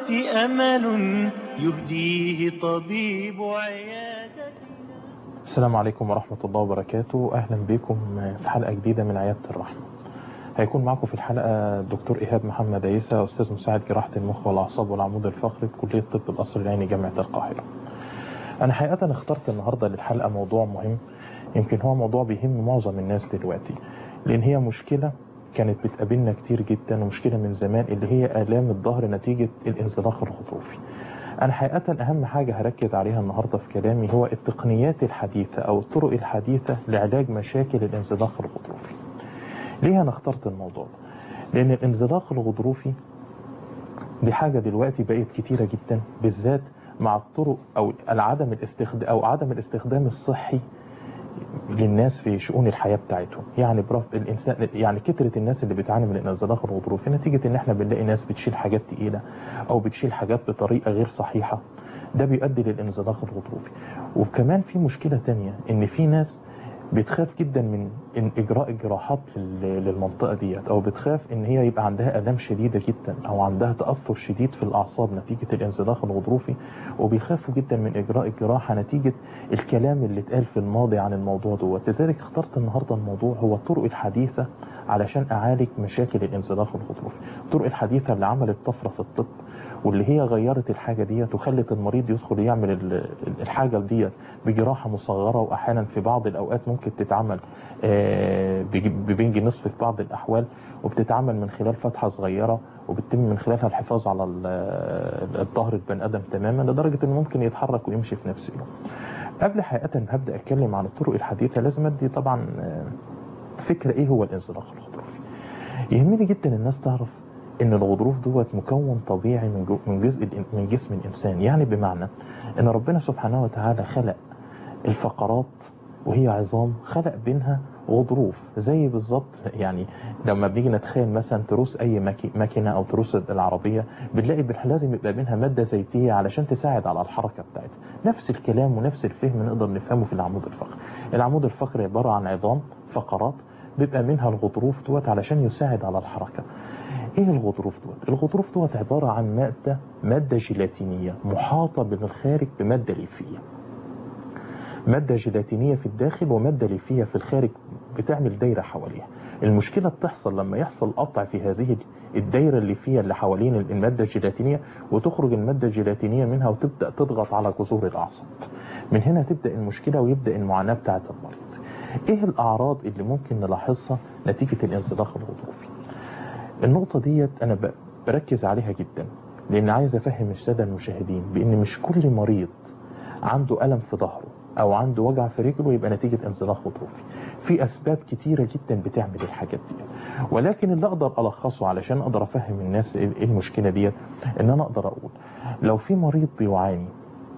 أمل يهديه طبيب عيادتنا السلام عليكم ورحمة الله وبركاته أهلا بكم في حلقة جديدة من عيادة الرحمة هيكون معكم في الحلقة الدكتور إيهاب محمد عيسى أستاذ مساعد جراحة المخ والأعصاب والعمود الفقري بكلية طب القصر العيني جامعة القاهرة أنا حقيقة اخترت النهاردة للحلقة موضوع مهم يمكن هو موضوع بيهم معظم الناس دلوقتي لأن هي مشكلة كانت بتقابلنا كتير جدا ومشكلة من زمان اللي هي آلام الظهر نتيجة الانزلاق الغضروفي أنا حقيقة أهم حاجة هركز عليها النهاردة في كلامي هو التقنيات الحديثة أو الطرق الحديثة لعلاج مشاكل الانزلاق الغضروفي ليه أنا اخترت الموضوع ده؟ لأن الانزلاق الغضروفي دي حاجة دلوقتي بقت كتيرة جدا بالذات مع الطرق أو العدم الاستخدام أو عدم الاستخدام الصحي للناس في شؤون الحياة بتاعتهم يعني برف الإنسان يعني كترة الناس اللي بتعاني من الانزلاق الغضروفي نتيجة إن إحنا بنلاقي ناس بتشيل حاجات تقيلة أو بتشيل حاجات بطريقة غير صحيحة ده بيؤدي للانزلاق الغضروفي وكمان في مشكلة تانية إن في ناس بتخاف جدا من إن إجراء الجراحات لل- للمنطقة ديت أو بتخاف إن هي يبقى عندها آلام شديدة جدا أو عندها تأثر شديد في الأعصاب نتيجة الانزلاق الغضروفي وبيخافوا جدا من إجراء الجراحة نتيجة الكلام اللي اتقال في الماضي عن الموضوع دوت لذلك اخترت النهاردة الموضوع هو الطرق الحديثة علشان أعالج مشاكل الانزلاق الغضروفي الطرق الحديثة اللي عملت طفرة في الطب واللي هي غيرت الحاجة ديت وخلت المريض يدخل يعمل ال- الحاجة ديت بجراحة مصغرة وأحيانا في بعض الأوقات ممكن تتعمل آه، بج- ببنج نصف في بعض الأحوال وبتتعمل من خلال فتحة صغيرة وبتتم من خلالها الحفاظ على ال- الظهر البني آدم تماما لدرجة إنه ممكن يتحرك ويمشي في نفس اليوم. قبل حقيقة ما هبدأ أتكلم عن الطرق الحديثة لازم أدي طبعا آه، فكرة إيه هو الانزلاق الغضروفي. يهمني جدا الناس تعرف ان الغضروف دوت مكون طبيعي من جو من جزء الإن- من جسم الانسان يعني بمعنى ان ربنا سبحانه وتعالى خلق الفقرات وهي عظام خلق بينها غضروف زي بالظبط يعني لما بنيجي نتخيل مثلا تروس اي ماكي- ماكينه او تروس العربيه بنلاقي بال- لازم يبقى بينها ماده زيتيه علشان تساعد على الحركه بتاعتها نفس الكلام ونفس الفهم نقدر نفهمه في العمود الفقري العمود الفقري عباره عن عظام فقرات بيبقى منها الغضروف دوت علشان يساعد على الحركه ايه الغضروف دوت الغضروف دوت عباره عن ماده ماده جيلاتينيه محاطه من الخارج بماده ليفيه مادة جيلاتينية في الداخل ومادة ليفية في الخارج بتعمل دايرة حواليها المشكلة بتحصل لما يحصل قطع في هذه الدايرة الليفية اللي حوالين المادة الجيلاتينية وتخرج المادة الجيلاتينية منها وتبدأ تضغط على جذور الأعصاب من هنا تبدأ المشكلة ويبدأ المعاناة بتاعة المريض ايه الأعراض اللي ممكن نلاحظها نتيجة الانزلاق الغضروفي النقطة ديت أنا ب- بركز عليها جدا لأن عايز أفهم السادة المشاهدين بأن مش كل مريض عنده ألم في ظهره أو عنده وجع في رجله يبقى نتيجة انزلاق غضروفي في أسباب كتيرة جدا بتعمل الحاجات دي ولكن اللي أقدر ألخصه علشان أقدر أفهم الناس إيه إيه المشكلة ديت إن أنا أقدر أقول لو في مريض بيعاني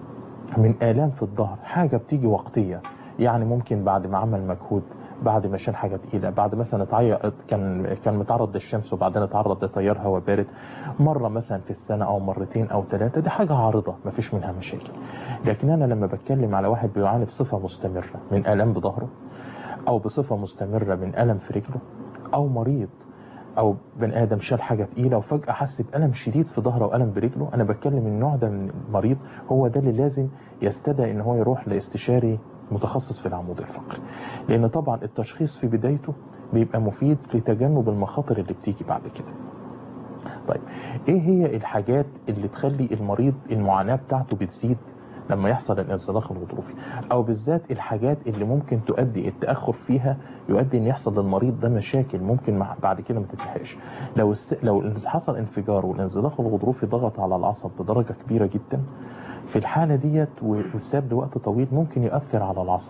من آلام في الظهر حاجة بتيجي وقتية يعني ممكن بعد ما عمل مجهود بعد ما شال حاجة تقيلة بعد مثلا اتعيط كان كان متعرض للشمس وبعدين اتعرض لتيار هواء بارد مرة مثلا في السنة أو مرتين أو ثلاثة دي حاجة عارضة مفيش منها مشاكل لكن أنا لما بتكلم على واحد بيعاني بصفة مستمرة من آلام بظهره أو بصفة مستمرة من ألم في رجله أو مريض او بني ادم شال حاجه تقيله وفجاه حس بالم شديد في ظهره والم برجله انا بتكلم النوع ده من المريض هو ده اللي لازم يستدعي ان هو يروح لاستشاري متخصص في العمود الفقري لان طبعا التشخيص في بدايته بيبقى مفيد لتجنب المخاطر اللي بتيجي بعد كده طيب ايه هي الحاجات اللي تخلي المريض المعاناه بتاعته بتزيد لما يحصل الانزلاق الغضروفي او بالذات الحاجات اللي ممكن تؤدي التاخر فيها يؤدي ان يحصل للمريض ده مشاكل ممكن مع بعد كده ما تتلحقش لو الس... لو حصل انفجار والانزلاق الغضروفي ضغط على العصب بدرجه كبيره جدا في الحاله ديت وساب لوقت طويل ممكن يؤثر على العصب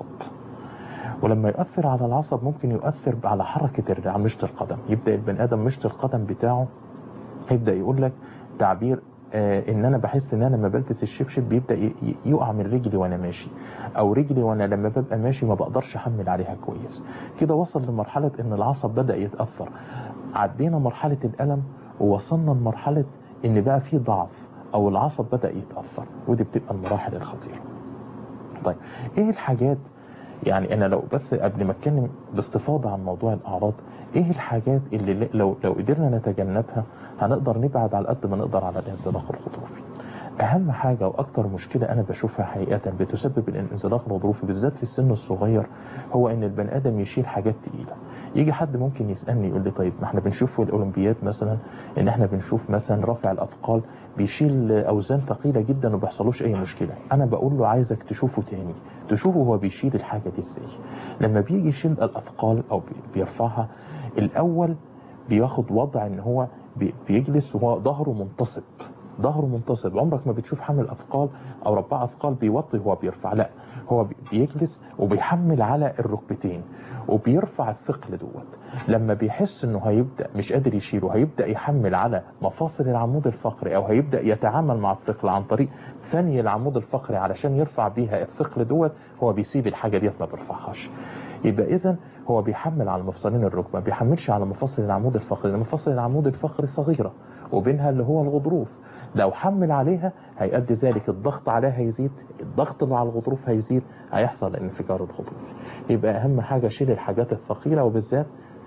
ولما يؤثر على العصب ممكن يؤثر على حركه الرئه مشط القدم يبدا البني ادم مشط القدم بتاعه يبدا يقول لك تعبير آه ان انا بحس ان انا لما بلبس الشبشب بيبدا ي- ي- يقع من رجلي وانا ماشي او رجلي وانا لما ببقى ماشي ما بقدرش احمل عليها كويس كده وصل لمرحله ان العصب بدا يتاثر عدينا مرحله الالم ووصلنا لمرحله ان بقى في ضعف او العصب بدا يتاثر ودي بتبقى المراحل الخطيره طيب ايه الحاجات يعني انا لو بس قبل ما اتكلم باستفاضه عن موضوع الاعراض ايه الحاجات اللي ل- لو لو قدرنا نتجنبها هنقدر نبعد على قد ما نقدر على الانزلاق الغضروفي اهم حاجه واكتر مشكله انا بشوفها حقيقه بتسبب الانزلاق الغضروفي بالذات في السن الصغير هو ان البني ادم يشيل حاجات تقيله يجي حد ممكن يسالني يقول لي طيب ما احنا بنشوف في الاولمبياد مثلا ان احنا بنشوف مثلا رافع الاثقال بيشيل اوزان ثقيله جدا وما بيحصلوش اي مشكله انا بقول له عايزك تشوفه تاني تشوفه هو بيشيل الحاجه دي ازاي لما بيجي يشيل الاثقال او بيرفعها الاول بياخد وضع ان هو بيجلس وهو ظهره منتصب ظهره منتصب عمرك ما بتشوف حامل اثقال او رباع اثقال بيوطي وهو بيرفع لا هو بيجلس وبيحمل على الركبتين وبيرفع الثقل دوت لما بيحس انه هيبدا مش قادر يشيله هيبدا يحمل على مفاصل العمود الفقري او هيبدا يتعامل مع الثقل عن طريق ثاني العمود الفقري علشان يرفع بيها الثقل دوت هو بيسيب الحاجه ديت ما بيرفعهاش يبقى اذا هو بيحمل على مفصلين الركبه ما بيحملش على مفاصل العمود الفقري لان مفاصل العمود الفقري صغيره وبينها اللي هو الغضروف لو حمل عليها هيؤدي ذلك الضغط عليها هيزيد الضغط اللي على الغضروف هيزيد هيحصل انفجار الغضروف يبقى اهم حاجه شيل الحاجات الثقيله وبالذات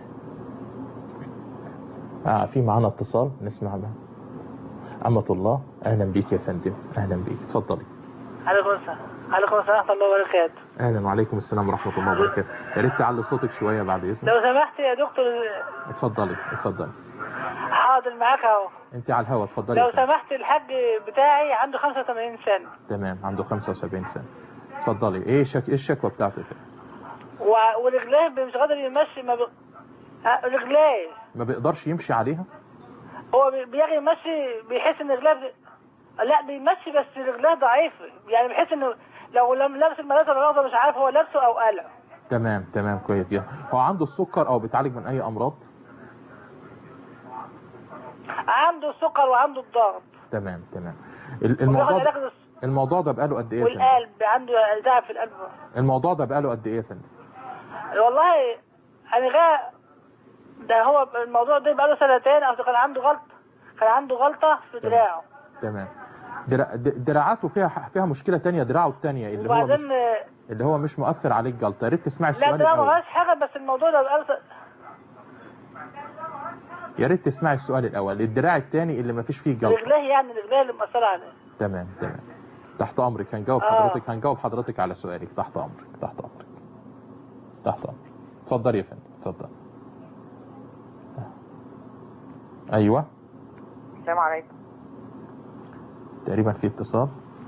آه في معانا اتصال نسمع بقى أمة الله أهلا بيك يا فندم أهلا بيك اتفضلي عليكم السلام عليكم السلام ورحمة الله وبركاته أهلا وعليكم السلام ورحمة الله وبركاته يا ريت تعلي صوتك شوية بعد إذنك لو سمحت يا دكتور اتفضلي اتفضلي حاضر معاك اهو أنت على الهوا اتفضلي لو يا فندم. سمحت الحاج بتاعي عنده 85 سنة تمام عنده 75 سنة اتفضلي إيه شك... إيه الشكوى بتاعتك و- ورجليه مش قادر يمشي ما ب... ها، رجليه ما بيقدرش يمشي عليها هو بي- بيجي يمشي بيحس ان رجليه ب... لا بيمشي بس رجليه ضعيفة يعني بيحس انه لو لم لابس الملابس الرياضة مش عارف هو لابسه او قلع تمام تمام كويس جدا هو عنده السكر أو بيتعالج من أي أمراض عنده السكر وعنده الضغط تمام تمام ال- وبياخد الموضوع علاج ده للس- الموضوع ده بقاله قد إيه يا فندم والقلب عنده تعب في القلب الموضوع ده بقاله قد إيه يا فندم والله انا غا ده هو الموضوع ده بقاله سنتين او كان عنده غلط كان عنده غلطة في تمام. دراعه تمام درا- د- دراعاته فيها فيها مشكلة تانية دراعه التانية اللي هو مش وبعدين اللي هو مش مؤثر عليك جلطة يا ريت تسمعي لا السؤال دراعه ما الأول فيهاش حاجة بس الموضوع ده بقاله س- يا ريت تسمعي السؤال الأول الدراع التاني اللي ما فيش فيه جلطة رجليه يعني رجليه اللي مأثرة عليه تمام تمام تحت أمرك هنجاوب آه. حضرتك هنجاوب حضرتك على سؤالك تحت أمرك تحت أمرك تحت أمرك اتفضل يا فندم اتفضل أيوه السلام عليكم تقريبا في اتصال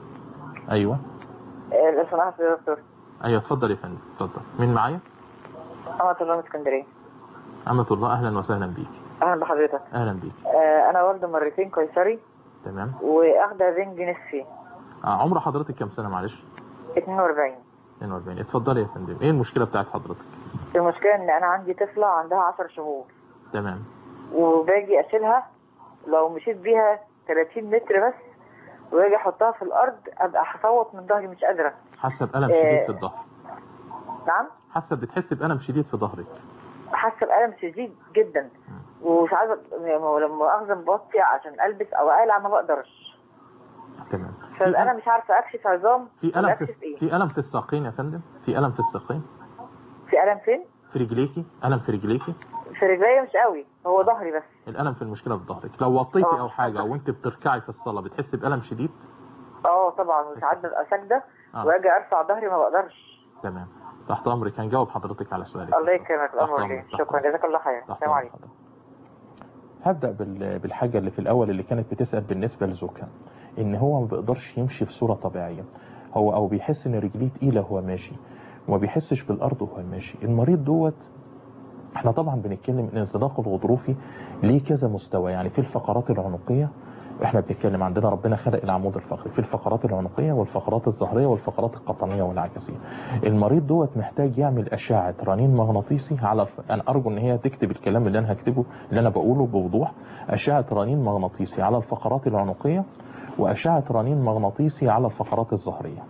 أيوه آه، لو سمحت يا دكتور أيوه اتفضل يا فندم اتفضل مين معايا؟ أنا طلاب اسكندرية أمة الله أهلا وسهلا بيك أهلا بحضرتك أهلا بيك آه، أنا والدة مرتين قيصري تمام وأخدة بنج نصفي آه عمر حضرتك كام سنة معلش؟ 42 42 اتفضلي يا فندم ايه المشكلة بتاعت حضرتك؟ المشكلة إن أنا عندي طفلة عندها 10 شهور تمام وباجي أشيلها لو مشيت بيها 30 متر بس واجي احطها في الارض ابقى هصوت من ظهري مش قادره حاسة بألم آه. شديد في الظهر نعم حاسة بتحس بألم شديد في ظهرك حاسه بالم شديد جدا ومش عايزه يعني لما اخزن بطي عشان البس او اقلع ما بقدرش تمام فانا مش عارفه اكشف عظام في ولا ألم في اكشف ايه في ألم في الساقين يا فندم في ألم في الساقين في الم فين في رجليكي ألم في رجليكي في رجليا مش قوي هو ظهري بس الألم في المشكلة في ظهرك لو وطيتي آه. أو حاجة أو أنت بتركعي في الصلاة بتحسي بألم شديد اه طبعا وساعات ببقى ساجده آه. واجي ارفع ظهري ما بقدرش تمام تحت أمرك هنجاوب حضرتك على سؤالك الله يكرمك تحت الامر أمرك، ليه تحت شكرا أمرك. جزاك الله خير تحت السلام أمرك عليكم حضرتك. هبدأ بال- بالحاجة اللي في الأول اللي كانت بتسأل بالنسبة لزوجها إن هو ما بيقدرش يمشي بصورة طبيعية هو أو بيحس إن رجليه تقيلة وهو ماشي وما بيحسش بالأرض وهو ماشي المريض دوت احنا طبعا بنتكلم ان الانزلاق الغضروفي ليه كذا مستوى يعني في الفقرات العنقية احنا بنتكلم عندنا ربنا خلق العمود الفقري في الفقرات العنقية والفقرات الظهرية والفقرات القطنية والعكسية المريض دوت محتاج يعمل أشعة رنين مغناطيسي على الف... انا ارجو ان هي تكتب الكلام اللي انا هكتبه اللي انا بقوله بوضوح أشعة رنين مغناطيسي على الفقرات العنقية وأشعة رنين مغناطيسي على الفقرات الظهرية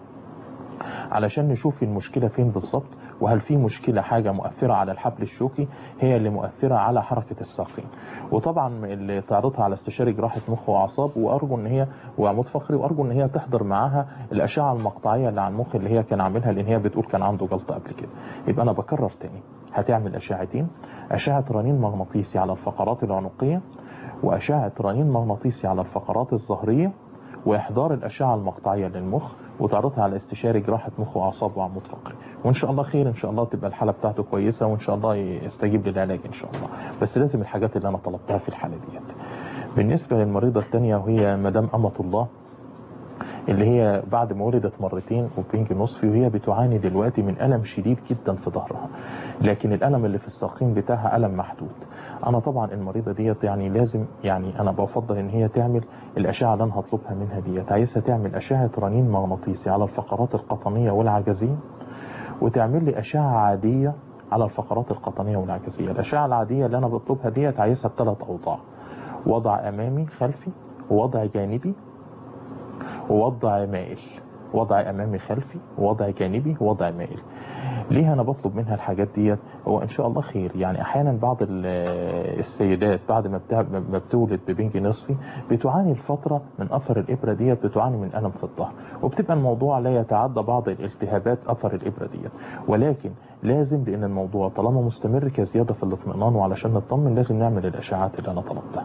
علشان نشوف المشكلة فين بالظبط وهل في مشكلة حاجة مؤثرة على الحبل الشوكي هي اللي مؤثرة على حركة الساقين وطبعا اللي تعرضها على استشاري جراحة مخ وأعصاب وأرجو إن هي وعمود فقري وأرجو إن هي تحضر معاها الأشعة المقطعية اللي على المخ اللي هي كان عاملها لأن هي بتقول كان عنده جلطة قبل كده يبقى أنا بكرر تاني هتعمل أشعتين أشعة رنين مغناطيسي على الفقرات العنقية واشعه رنين مغناطيسي على الفقرات الظهريه واحضار الاشعه المقطعيه للمخ وتعرضها على استشاري جراحه مخ واعصاب وعمود فقري وان شاء الله خير ان شاء الله تبقى الحاله بتاعته كويسه وان شاء الله يستجيب للعلاج ان شاء الله بس لازم الحاجات اللي انا طلبتها في الحاله ديت بالنسبه للمريضه الثانيه وهي مدام امه الله اللي هي بعد ما ولدت مرتين وبنج نصفي وهي بتعاني دلوقتي من ألم شديد جدا في ظهرها لكن الألم اللي في الساقين بتاعها ألم محدود أنا طبعا المريضة ديت يعني لازم يعني أنا بفضل إن هي تعمل الأشعة اللي أنا هطلبها منها ديت عايزها تعمل أشعة رنين مغناطيسي على الفقرات القطنية والعجزية وتعمل لي أشعة عادية على الفقرات القطنية والعجزية الأشعة العادية اللي أنا بطلبها ديت عايزها بثلاث أوضاع وضع أمامي خلفي ووضع جانبي ووضع مائل وضع امامي خلفي ووضع جانبي ووضع مائل ليه انا بطلب منها الحاجات ديت هو ان شاء الله خير يعني احيانا بعض ال- السيدات بعد ما بتع- ما بتولد ببنج نصفي بتعاني الفتره من اثر الابره ديت بتعاني من الم في الظهر وبتبقى الموضوع لا يتعدى بعض الالتهابات اثر الابره ديت ولكن لازم لان الموضوع طالما مستمر كزياده في الاطمئنان وعلشان نطمن لازم نعمل الاشعاعات اللي انا طلبتها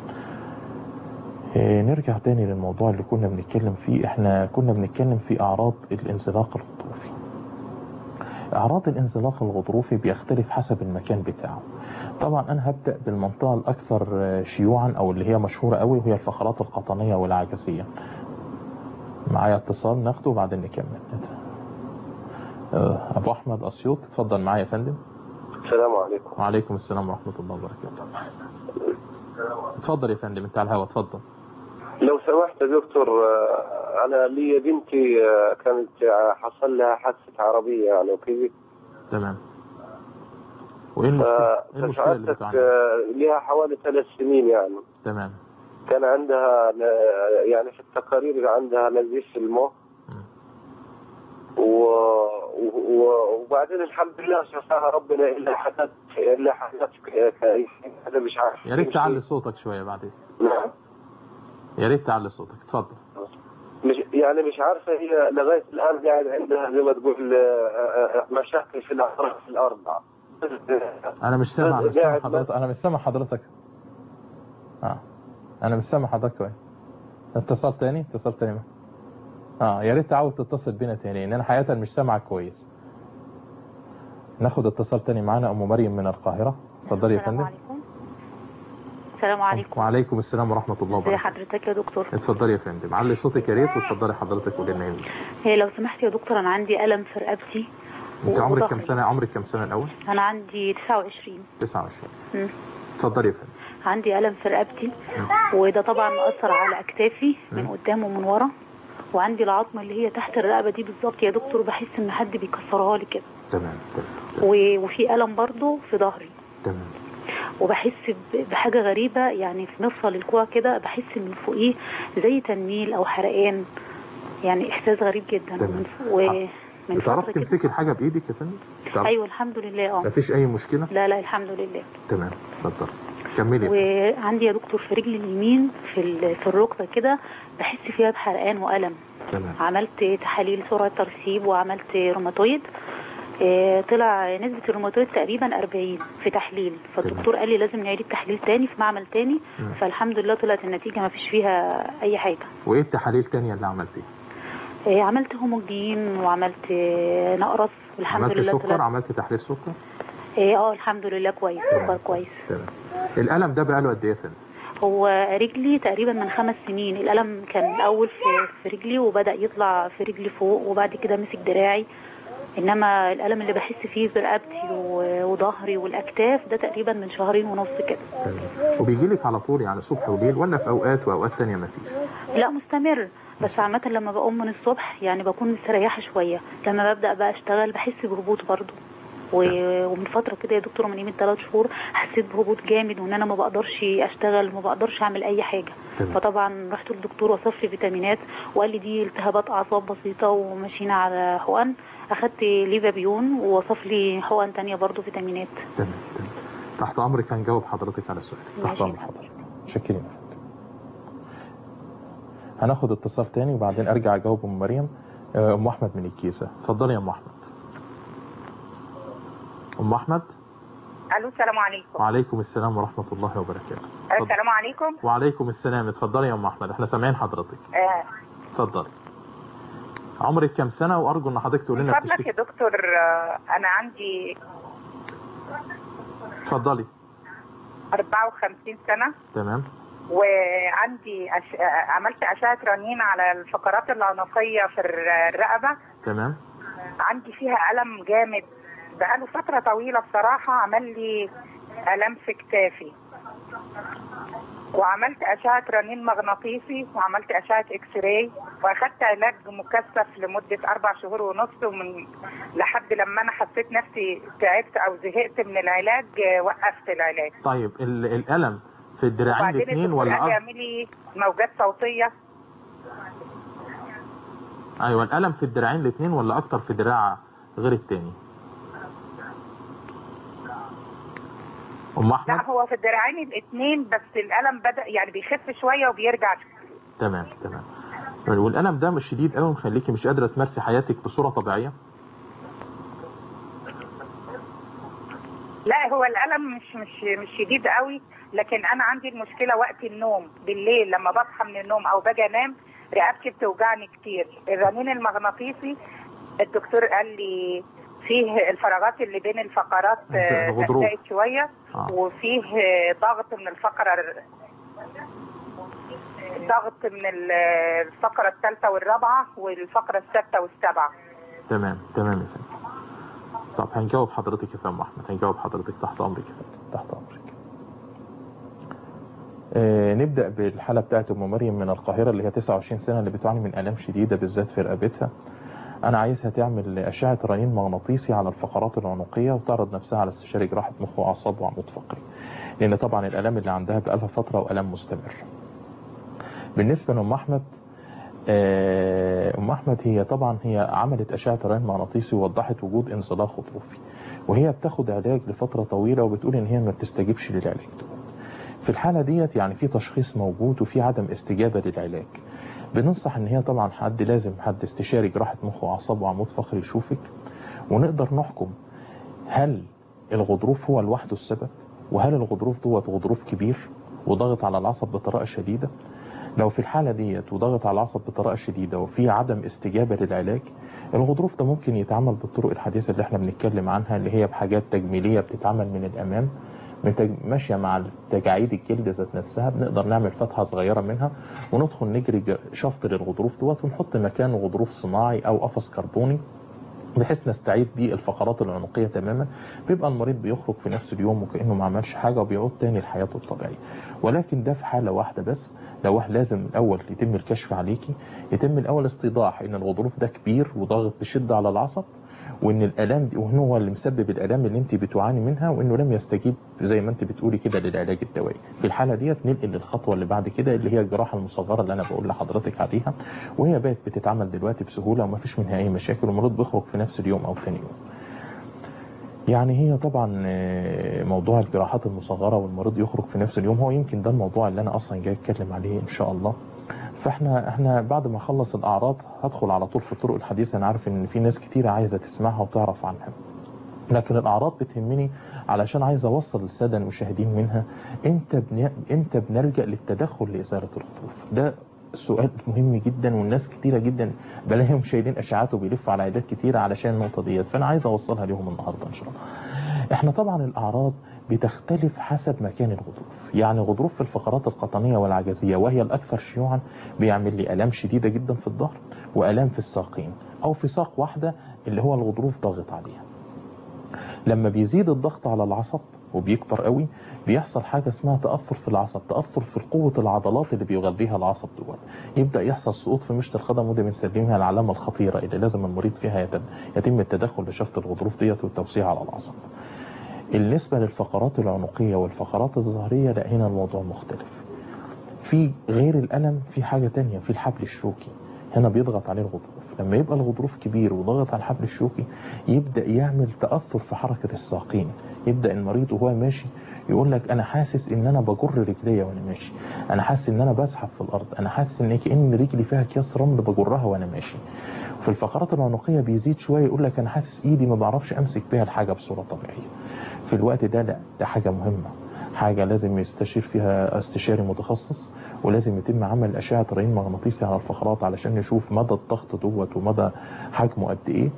آه، نرجع تاني للموضوع اللي كنا بنتكلم فيه احنا كنا بنتكلم في اعراض الانزلاق الغضروفي اعراض الانزلاق الغضروفي بيختلف حسب المكان بتاعه طبعا انا هبدا بالمنطقه الاكثر آه، شيوعا او اللي هي مشهوره قوي وهي الفقرات القطنيه والعجزيه معايا اتصال ناخده وبعدين نكمل آه، ابو احمد اسيوط اتفضل معايا يا فندم السلام عليكم وعليكم السلام ورحمه الله وبركاته اتفضل يا فندم انت على الهوا اتفضل لو سمحت يا دكتور آه، انا لي بنتي آه، كانت آه، حصل لها حادثه عربيه يعني وكذا تمام وايه المشكله ايه المشكله اللي فسعادتك بتعاني آه، لها حوالي ثلاث سنين يعني تمام كان عندها ن- يعني في التقارير عندها نزيف في المخ مم. و... و... وبعدين الحمد لله شفاها ربنا الا حاجات الا حاجات ك- ك- انا مش عارف يا ريت تعلي صوتك شويه بعد اذنك نعم يا ريت تعلي صوتك اتفضل مش يعني مش عارفه هي لغايه الان قاعد عندها زي ما تقول آه، آه، آه، مشاكل في الاطراف الاربعه انا مش سامع مش سامع قاعد حضرتك انا مش سامع حضرتك اه انا مش سامع حضرتك كويس اتصال تاني اتصال تاني اه يا ريت تعاود تتصل بينا تاني لان انا حقيقه مش سامعك كويس ناخد اتصال تاني معانا ام مريم من القاهره اتفضلي يا السلام فندم عليكم السلام عليكم وعليكم السلام ورحمه الله ازي وبركاته حضرتك يا دكتور اتفضلي يا فندم علي صوتك يا ريت واتفضلي حضرتك قولي لنا ايه هي لو سمحت يا دكتور انا عندي الم في رقبتي انت عمرك كام وضهري. سنه عمرك كام سنه الاول انا عندي 29 29 مم. اتفضلي يا فندم عندي الم في رقبتي وده طبعا مأثر على اكتافي من مم. قدام ومن ورا وعندي العظمه اللي هي تحت الرقبه دي بالظبط يا دكتور بحس ان حد بيكسرها لي كده تمام تمام و- وفي الم برضه في ظهري تمام وبحس ب- بحاجه غريبه يعني في مفصل الكوع كده بحس ان فوقيه زي تنميل او حرقان يعني احساس غريب جدا تمام. من فوق ومن بتعرفي فتره كده تمسكي الحاجه بايدك يا فندم بتعرفي؟ ايوه الحمد لله اه مفيش اي مشكله لا لا الحمد لله تمام اتفضل كملي يا فندم. وعندي يا دكتور في رجلي اليمين في ال- في الركبه كده بحس فيها بحرقان والم تمام عملت تحاليل سرعه ترسيب وعملت روماتويد آه، طلع نسبة الروماتويد تقريبا 40 في تحليل فالدكتور قال لي لازم نعيد التحليل تاني في معمل تاني مم. فالحمد لله طلعت النتيجة ما فيش فيها أي حاجة وايه التحاليل التانية اللي عملتيها آه، عملت هوموجين وعملت آه، نقرس والحمد عملت لله سكر طلعت عملت تحليل سكر اه آه، الحمد لله كويس سكر كويس تمام الالم ده بقاله قد ايه يا فندم هو رجلي تقريبا من خمس سنين الألم كان الأول في, في رجلي وبدأ يطلع في رجلي فوق وبعد كده مسك دراعي إنما الألم اللي بحس فيه في رقبتي و- وظهري والأكتاف ده تقريبا من شهرين ونص كده تمام وبيجي لك على طول يعني صبح وليل ولا في اوقات واوقات ثانيه مفيش لا مستمر بس عامة لما بقوم من الصبح يعني بكون مستريحة شوية لما ببدأ بقى أشتغل بحس بهبوط برضه و- ومن فترة كده يا دكتور من قيمة ثلاث شهور حسيت بهبوط جامد وإن أنا ما بقدرش أشتغل ما بقدرش أعمل أي حاجة تمام. فطبعا رحت للدكتور وصف لي فيتامينات وقال لي دي التهابات أعصاب بسيطة وماشيين على حقن أخدت ليفابيون ووصف لي حقن تانية برضه فيتامينات تمام تمام تحت امرك هنجاوب حضرتك على سؤالك تحت ماشي. امر حضرتك شكرا يا فندم هناخد اتصال تاني وبعدين ارجع اجاوب ام مريم آه، ام احمد من الكيسه اتفضلي يا ام احمد ام احمد الو السلام عليكم وعليكم السلام ورحمة الله وبركاته اتفضل. السلام عليكم وعليكم السلام اتفضلي يا ام احمد احنا سامعين حضرتك آه، اتفضلي عمرك كام سنة وارجو ان حضرتك تقول من لنا فضلك يا بتشتكي دكتور آه، انا عندي اتفضلي 54 سنه تمام وعندي أش... آه، عملت اشعه رنين على الفقرات العنقيه في الر- الرقبه تمام عندي فيها الم جامد بقاله فتره طويله بصراحه عمل لي الم في كتافي وعملت اشعه رنين مغناطيسي وعملت اشعه اكس راي واخدت علاج مكثف لمده اربع شهور ونص ومن لحد لما انا حسيت نفسي تعبت او زهقت من العلاج آه، وقفت العلاج طيب ال- الالم في الدراعين وبعدين الاثنين الدكتور ولا قال لي أك... اعملي موجات صوتيه ايوه الالم في الدراعين الاثنين ولا اكتر في دراع غير التاني ام احمد لا هو في الدراعين الاثنين بس الالم بدا يعني بيخف شويه وبيرجع تمام تمام والالم ده مش شديد قوي مخليكي مش قادره تمارسي حياتك بصوره طبيعيه لا هو الالم مش مش مش شديد قوي لكن انا عندي المشكله وقت النوم بالليل لما بصحى من النوم او باجي انام رقبتي بتوجعني كتير الرنين المغناطيسي الدكتور قال لي فيه الفراغات اللي بين الفقرات آه، غضروف. ضيقت شويه آه. وفيه آه، ضغط من الفقره ضغط من ال- الفقره الثالثه والرابعه والفقره السادسه والسابعه تمام تمام يا فندم طب هنجاوب حضرتك يا فندم احمد هنجاوب حضرتك تحت امرك يا فندم تحت امرك آه نبدا بالحاله بتاعت ام مريم من القاهره اللي هي 29 سنه اللي بتعاني من الام شديده بالذات في رقبتها انا عايزها تعمل اشعه رنين مغناطيسي على الفقرات العنقيه وتعرض نفسها على استشاري جراحه مخ واعصاب وعمود فقري لان طبعا الالام اللي عندها بقالها فتره والام مستمر بالنسبه لام احمد آه، ام احمد هي طبعا هي عملت اشعه رنين مغناطيسي ووضحت وجود انزلاق غضروفي وهي بتاخد علاج لفتره طويله وبتقول ان هي ما بتستجيبش للعلاج دوت في الحاله ديت يعني في تشخيص موجود وفي عدم استجابه للعلاج بننصح ان هي طبعا حد لازم حد استشاري جراحه مخ واعصاب وعمود فقري يشوفك ونقدر نحكم هل الغضروف هو لوحده السبب وهل الغضروف دوت غضروف كبير وضغط على العصب بطريقه شديده لو في الحالة ديت وضغط على العصب بطريقة شديدة وفي عدم استجابة للعلاج الغضروف ده ممكن يتعمل بالطرق الحديثة اللي احنا بنتكلم عنها اللي هي بحاجات تجميلية بتتعمل من الأمام متج- ماشية مع تجاعيد الجلد ذات نفسها بنقدر نعمل فتحة صغيرة منها وندخل نجري ج- شفط للغضروف دوت ونحط مكانه غضروف صناعي أو قفص كربوني بحيث نستعيد بيه الفقرات العنقية تماما بيبقى المريض بيخرج في نفس اليوم وكأنه ما عملش حاجة وبيعود تاني لحياته الطبيعية ولكن ده في حالة واحدة بس لو لازم الأول يتم الكشف عليكي يتم الأول استيضاح إن الغضروف ده كبير وضاغط بشدة على العصب وان الالام دي وان هو اللي مسبب الالام اللي انت بتعاني منها وانه لم يستجيب زي ما انت بتقولي كده للعلاج الدوائي في الحاله ديت ننقل للخطوه اللي بعد كده اللي هي الجراحه المصغره اللي انا بقول لحضرتك عليها وهي بقت بتتعمل دلوقتي بسهوله وما فيش منها اي مشاكل والمريض بيخرج في نفس اليوم او ثاني يوم يعني هي طبعا آه، موضوع الجراحات المصغره والمريض يخرج في نفس اليوم هو يمكن ده الموضوع اللي انا اصلا جاي اتكلم عليه ان شاء الله فاحنا احنا بعد ما اخلص الاعراض هدخل على طول في الطرق الحديثه انا عارف ان في ناس كتيره عايزه تسمعها وتعرف عنها لكن الاعراض بتهمني علشان عايز اوصل للساده المشاهدين منها امتى بن... امتى بنلجا للتدخل لازاله الغضروف ده سؤال مهم جدا والناس كتيره جدا بلاقيهم شايلين اشعاعات وبيلفوا على عيادات كتيره علشان النقطه ديت فانا عايز اوصلها لهم النهارده ان شاء الله احنا طبعا الاعراض بتختلف حسب مكان الغضروف يعني غضروف في الفقرات القطنيه والعجزيه وهي الاكثر شيوعا بيعمل لي الام شديده جدا في الظهر والام في الساقين او في ساق واحده اللي هو الغضروف ضاغط عليها لما بيزيد الضغط على العصب وبيكتر قوي بيحصل حاجه اسمها تاثر في العصب تاثر في قوه العضلات اللي بيغذيها العصب دوت يبدا يحصل سقوط في مشط القدم وده بنسميها العلامه الخطيره اللي لازم المريض فيها يتم, يتم التدخل لشفط الغضروف ديت والتوسيع على العصب بالنسبه للفقرات العنقيه والفقرات الظهريه لا هنا الموضوع مختلف في غير الالم في حاجه تانية في الحبل الشوكي هنا بيضغط عليه الغضروف لما يبقى الغضروف كبير وضغط على الحبل الشوكي يبدا يعمل تاثر في حركه الساقين يبدا المريض وهو ماشي يقول لك انا حاسس ان انا بجر رجليا وانا ماشي انا حاسس ان انا بزحف في الارض انا حاسس ان كان رجلي فيها اكياس رمل بجرها وانا ماشي في الفقرات العنقيه بيزيد شويه يقول لك انا حاسس ايدي ما بعرفش امسك بيها الحاجه بصوره طبيعيه في الوقت ده لا ده حاجه مهمه حاجه لازم يستشير فيها استشاري متخصص ولازم يتم عمل اشعه رنين مغناطيسي على الفقرات علشان نشوف مدى الضغط دوت ومدى حجمه قد ايه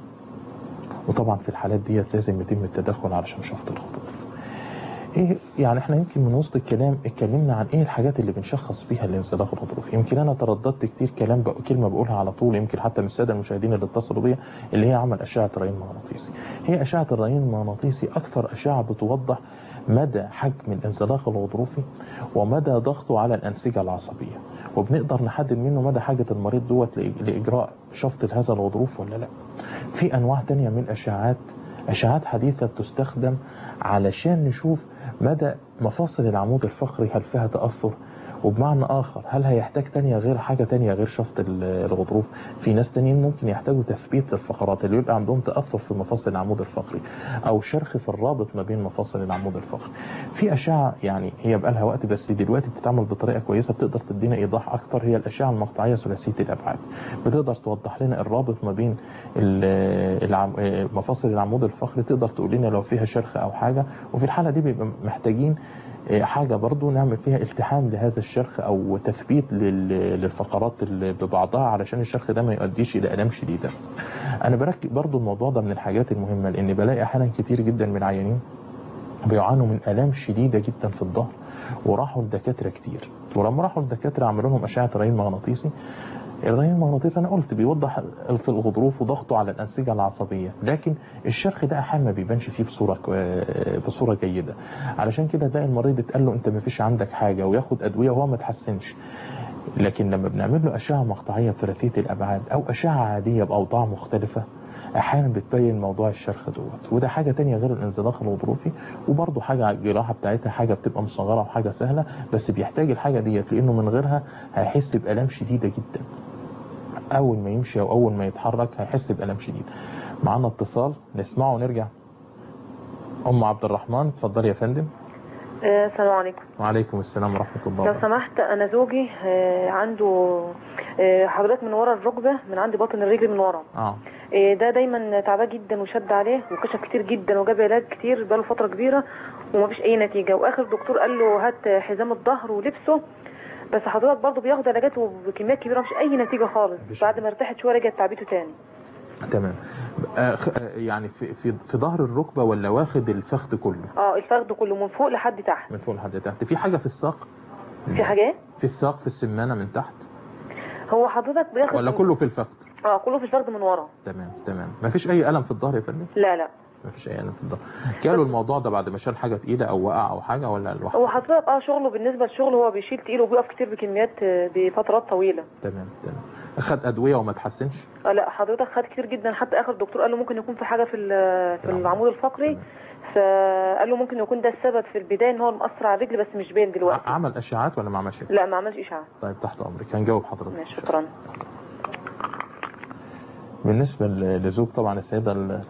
وطبعا في الحالات ديت لازم يتم التدخل علشان شفط الغضروف ايه يعني احنا يمكن من وسط الكلام اتكلمنا عن ايه الحاجات اللي بنشخص بيها الانزلاق الغضروفي يمكن انا ترددت كتير كلام بق... كلمه بقولها على طول يمكن حتى من الساده المشاهدين اللي اتصلوا بيا اللي هي عمل اشعه رنين مغناطيسي هي اشعه الرنين المغناطيسي اكثر اشعه بتوضح مدى حجم الانزلاق الغضروفي ومدى ضغطه على الانسجه العصبيه وبنقدر نحدد منه مدى حاجه المريض دوت لإج- لاجراء شفط لهذا الغضروف ولا لا في انواع تانية من الاشعاعات اشعاعات حديثه بتستخدم علشان نشوف مدى مفاصل العمود الفقري هل فيها تاثر وبمعنى اخر هل هيحتاج تانية غير حاجه تانية غير شفط ال- الغضروف في ناس تانيين ممكن يحتاجوا تثبيت الفقرات اللي يبقى عندهم تاثر في مفاصل العمود الفقري او شرخ في الرابط ما بين مفاصل العمود الفقري في اشعه يعني هي بقى لها وقت بس دلوقتي بتتعمل بطريقه كويسه بتقدر تدينا ايضاح اكتر هي الاشعه المقطعيه ثلاثيه الابعاد بتقدر توضح لنا الرابط ما بين ال- العم- مفاصل العمود الفقري تقدر تقول لنا لو فيها شرخ او حاجه وفي الحاله دي بيبقى محتاجين حاجه برضو نعمل فيها التحام لهذا الشرخ او تثبيت لل- للفقرات اللي ببعضها علشان الشرخ ده ما يؤديش الى الام شديده انا بركز برضو الموضوع ده من الحاجات المهمه لان بلاقي احيانا كتير جدا من العيانين بيعانوا من الام شديده جدا في الظهر وراحوا لدكاتره كتير ولما راحوا لدكاتره عملوا لهم اشعه رنين مغناطيسي الرنين المغناطيسي انا قلت بيوضح في الغضروف وضغطه على الانسجه العصبيه لكن الشرخ ده احيانا ما بيبانش فيه بصوره كو- بصوره جيده علشان كده تلاقي المريض اتقال له انت ما فيش عندك حاجه وياخد ادويه وهو ما اتحسنش لكن لما بنعمل له اشعه مقطعيه ثلاثيه الابعاد او اشعه عاديه باوضاع مختلفه احيانا بتبين موضوع الشرخ دوت وده حاجه تانية غير الانزلاق الغضروفي وبرده حاجه الجراحه بتاعتها حاجه بتبقى مصغره وحاجه سهله بس بيحتاج الحاجه ديت لانه من غيرها هيحس بالام شديده جدا اول ما يمشي او اول ما يتحرك هيحس بالام شديد معانا اتصال نسمعه ونرجع ام عبد الرحمن اتفضلي يا فندم آه، السلام عليكم وعليكم السلام ورحمه الله لو وبركاته سمحت انا زوجي آه، عنده آه، حضرتك من ورا الركبه من عند باطن الرجل من ورا اه آه، ده دايما تعبان جدا وشد عليه وكشف كتير جدا وجاب علاج كتير بقاله فتره كبيره ومفيش اي نتيجه واخر دكتور قال له هات حزام الظهر ولبسه بس حضرتك برضه بياخد علاجات وبكميات كبيره مش اي نتيجه خالص مفيش. بعد ما ارتاحت شويه رجعت تعبيته تاني تمام آه خ- آه، يعني في في في ظهر الركبه ولا واخد الفخذ كله اه الفخذ كله من فوق لحد تحت من فوق لحد تحت في حاجه في الساق في حاجات في الساق في السمانه من تحت هو حضرتك بياخد ولا كله في الفخذ اه كله في الفخذ من ورا تمام تمام ما فيش اي الم في الظهر يا فندم لا لا ما فيش اي الم في الظهر جاله الموضوع ده بعد ما شال حاجه تقيله او وقع او حاجه ولا لوحده هو حضرتك اه شغله بالنسبه لشغله هو بيشيل تقيل وبيقف كتير بكميات آه، بفترات طويله تمام تمام اخد ادويه وما تحسنش آه لا حضرتك خد كتير جدا حتى اخر دكتور قال له ممكن يكون في حاجه في ال- في العمود الفقري فقال له ممكن يكون ده السبب في البدايه ان هو مأثر على الرجل بس مش باين دلوقتي ع- عمل اشعاعات ولا ما عملش لا ما عملش اشعاع طيب تحت امرك هنجاوب حضرتك ماشي شكرا بالنسبه ل- لزوج طبعا السيده ال-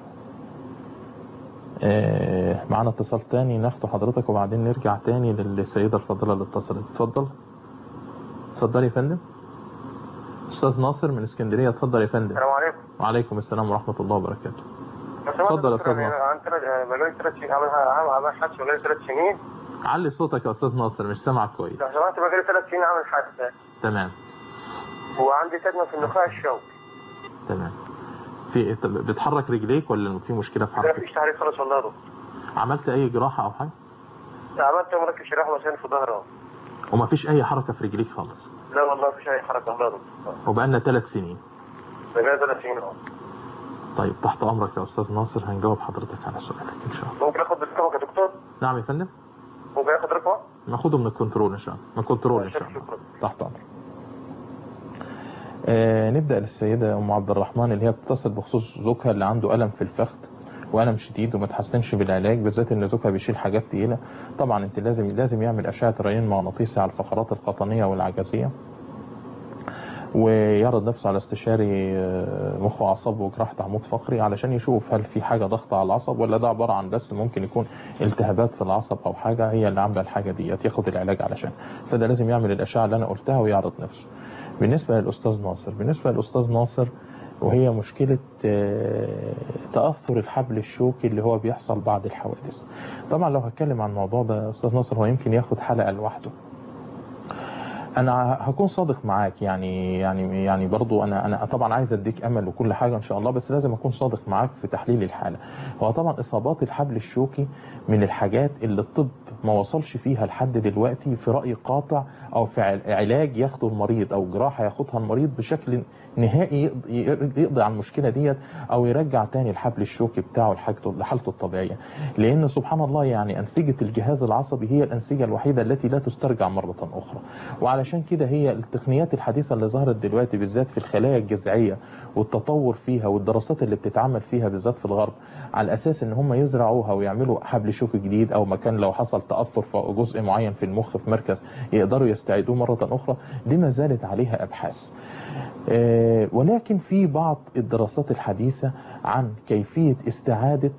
آه، معانا اتصال تاني ناخده حضرتك وبعدين نرجع تاني للسيده الفاضله اللي اتصلت اتفضل اتفضل يا فندم استاذ ناصر من اسكندريه اتفضل يا فندم السلام عليكم وعليكم السلام ورحمه الله وبركاته لو سمحت اتفضل يا دكتور، أستاذ أنا ناصر. عن ثلاث بقالي ثلاث سنين عامل عامل عامل حادثه بقالي ثلاث سنين علي صوتك يا استاذ ناصر مش سامعك كويس لو سمحت بقالي ثلاث سنين عامل حادثه تمام وعندي كدمه في النخاع الشوكي تمام في طب بتحرك رجليك ولا في مشكله في ما حركتك فيش تحريك خالص والله يا دكتور عملت اي جراحه او حاجه عملت مركب شرايح مثلا في ظهري اهو وما فيش اي حركه في رجليك خالص لا والله ما فيش اي حركه والله يا دكتور وبقالنا ثلاث سنين بقالي ثلاث سنين اهو طيب تحت امرك يا استاذ ناصر هنجاوب حضرتك على سؤالك ان شاء الله ممكن اخد رقمك يا دكتور نعم يا فندم ممكن اخد رقمك ناخده من الكنترول ان شاء الله من الكنترول ان شاء الله تحت امرك آه نبدا للسيده ام عبد الرحمن اللي هي بتتصل بخصوص زوجها اللي عنده الم في الفخذ والم شديد وما تحسنش بالعلاج بالذات ان زوجها بيشيل حاجات تقيله طبعا انت لازم لازم يعمل اشعه رنين مغناطيسي على الفقرات القطنيه والعجزيه ويعرض نفسه على استشاري آه، مخ واعصاب وجراحه عمود فقري علشان يشوف هل في حاجه ضغط على العصب ولا ده عباره عن بس ممكن يكون التهابات في العصب او حاجه هي اللي عامله الحاجه ديت ياخد العلاج علشان فده لازم يعمل الاشعه اللي انا قلتها ويعرض نفسه بالنسبه للاستاذ ناصر بالنسبه للاستاذ ناصر وهي مشكلة آه، تأثر الحبل الشوكي اللي هو بيحصل بعد الحوادث طبعا لو هتكلم عن الموضوع ده أستاذ ناصر هو يمكن ياخد حلقة لوحده انا هكون صادق معاك يعني يعني يعني برضو انا انا طبعا عايز اديك امل وكل حاجه ان شاء الله بس لازم اكون صادق معاك في تحليل الحاله هو طبعا اصابات الحبل الشوكي من الحاجات اللي الطب ما وصلش فيها لحد دلوقتي في راي قاطع او في عل- علاج ياخده المريض او جراحه ياخدها المريض بشكل نهائي يقضي- يقضي على المشكله ديت او يرجع تاني الحبل الشوكي بتاعه لحالته لحالته الطبيعيه لان سبحان الله يعني انسجه الجهاز العصبي هي الانسجه الوحيده التي لا تسترجع مره اخرى وعلشان كده هي التقنيات الحديثه اللي ظهرت دلوقتي بالذات في الخلايا الجذعيه والتطور فيها والدراسات اللي بتتعمل فيها بالذات في الغرب على اساس ان هم يزرعوها ويعملوا حبل شوكي جديد او مكان لو حصل تاثر في جزء معين في المخ في مركز يقدروا يستعيدوه مره اخرى دي ما زالت عليها ابحاث آه، ولكن في بعض الدراسات الحديثه عن كيفيه استعاده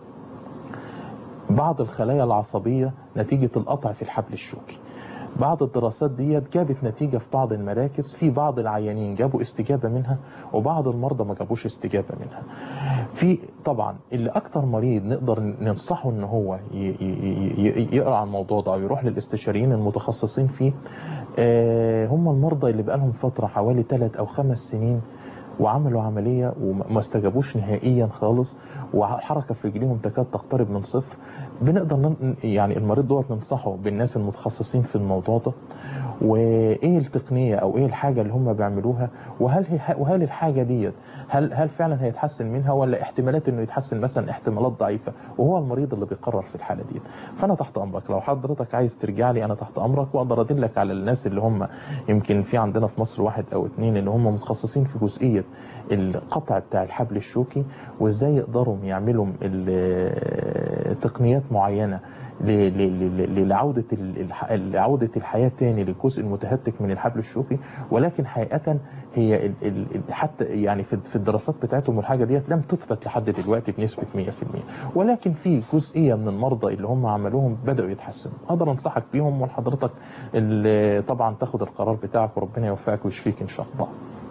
بعض الخلايا العصبيه نتيجه القطع في الحبل الشوكي بعض الدراسات ديت جابت نتيجة في بعض المراكز في بعض العيانين جابوا استجابة منها وبعض المرضى ما جابوش استجابة منها في طبعا اللي اكتر مريض نقدر ننصحه ان هو ي- ي- ي- يقرا عن الموضوع ده او يروح للاستشاريين المتخصصين فيه آه، هم المرضى اللي بقالهم فترة حوالي ثلاث او خمس سنين وعملوا عملية وما استجابوش نهائيا خالص وحركة في رجليهم تكاد تقترب من صفر بنقدر نن- يعني المريض دوت ننصحه بالناس المتخصصين في الموضوع ده وايه التقنيه او ايه الحاجه اللي هم بيعملوها وهل هي وهل الحاجه ديت هل هل فعلا هيتحسن منها ولا احتمالات انه يتحسن مثلا احتمالات ضعيفه وهو المريض اللي بيقرر في الحاله ديت فانا تحت امرك لو حضرتك عايز ترجع لي انا تحت امرك واقدر ادلك على الناس اللي هم يمكن في عندنا في مصر واحد او اتنين اللي هم متخصصين في جزئيه القطع بتاع الحبل الشوكي وازاي يقدروا يعملوا ال- تقنيات معينه ل- ل- ل- لعودة ال- الح- لعودة الحياة تاني للجزء المتهتك من الحبل الشوكي ولكن حقيقة هي ال- ال- ال- حتى يعني في في الدراسات بتاعتهم والحاجة ديت لم تثبت لحد دلوقتي بنسبة 100% ولكن في جزئية من المرضى اللي هم عملوهم بدأوا يتحسنوا أقدر أنصحك بيهم وحضرتك اللي طبعا تاخد القرار بتاعك وربنا يوفقك ويشفيك إن شاء الله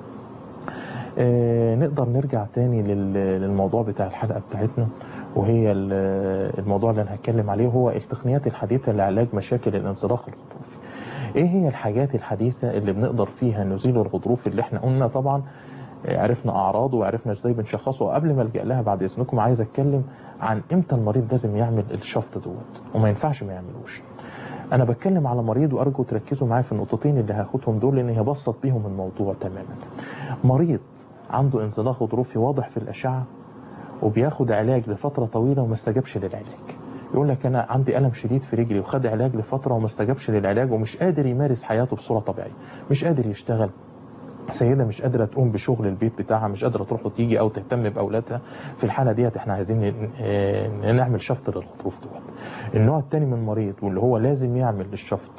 آه، نقدر نرجع تاني لل- للموضوع بتاع الحلقة بتاعتنا وهي ال- الموضوع اللي انا هتكلم عليه هو التقنيات الحديثة لعلاج مشاكل الانزلاق الغضروفي ايه هي الحاجات الحديثة اللي بنقدر فيها نزيل الغضروف اللي احنا قلنا طبعا آه، عرفنا اعراضه وعرفنا ازاي بنشخصه وقبل ما الجا لها بعد اذنكم عايز اتكلم عن امتى المريض لازم يعمل الشفط دوت وما ينفعش ما يعملوش انا بتكلم على مريض وارجو تركزوا معايا في النقطتين اللي هاخدهم دول لان هبسط بيهم الموضوع تماما مريض عنده انزلاق غضروفي واضح في الاشعه وبياخد علاج لفتره طويله وما استجابش للعلاج يقول لك انا عندي الم شديد في رجلي وخد علاج لفتره وما استجابش للعلاج ومش قادر يمارس حياته بصوره طبيعيه مش قادر يشتغل سيدة مش قادرة تقوم بشغل البيت بتاعها مش قادرة تروح وتيجي أو تهتم بأولادها في الحالة ديت احنا عايزين ن- آه، نعمل شفط للغضروف دوت النوع التاني من المريض واللي هو لازم يعمل الشفط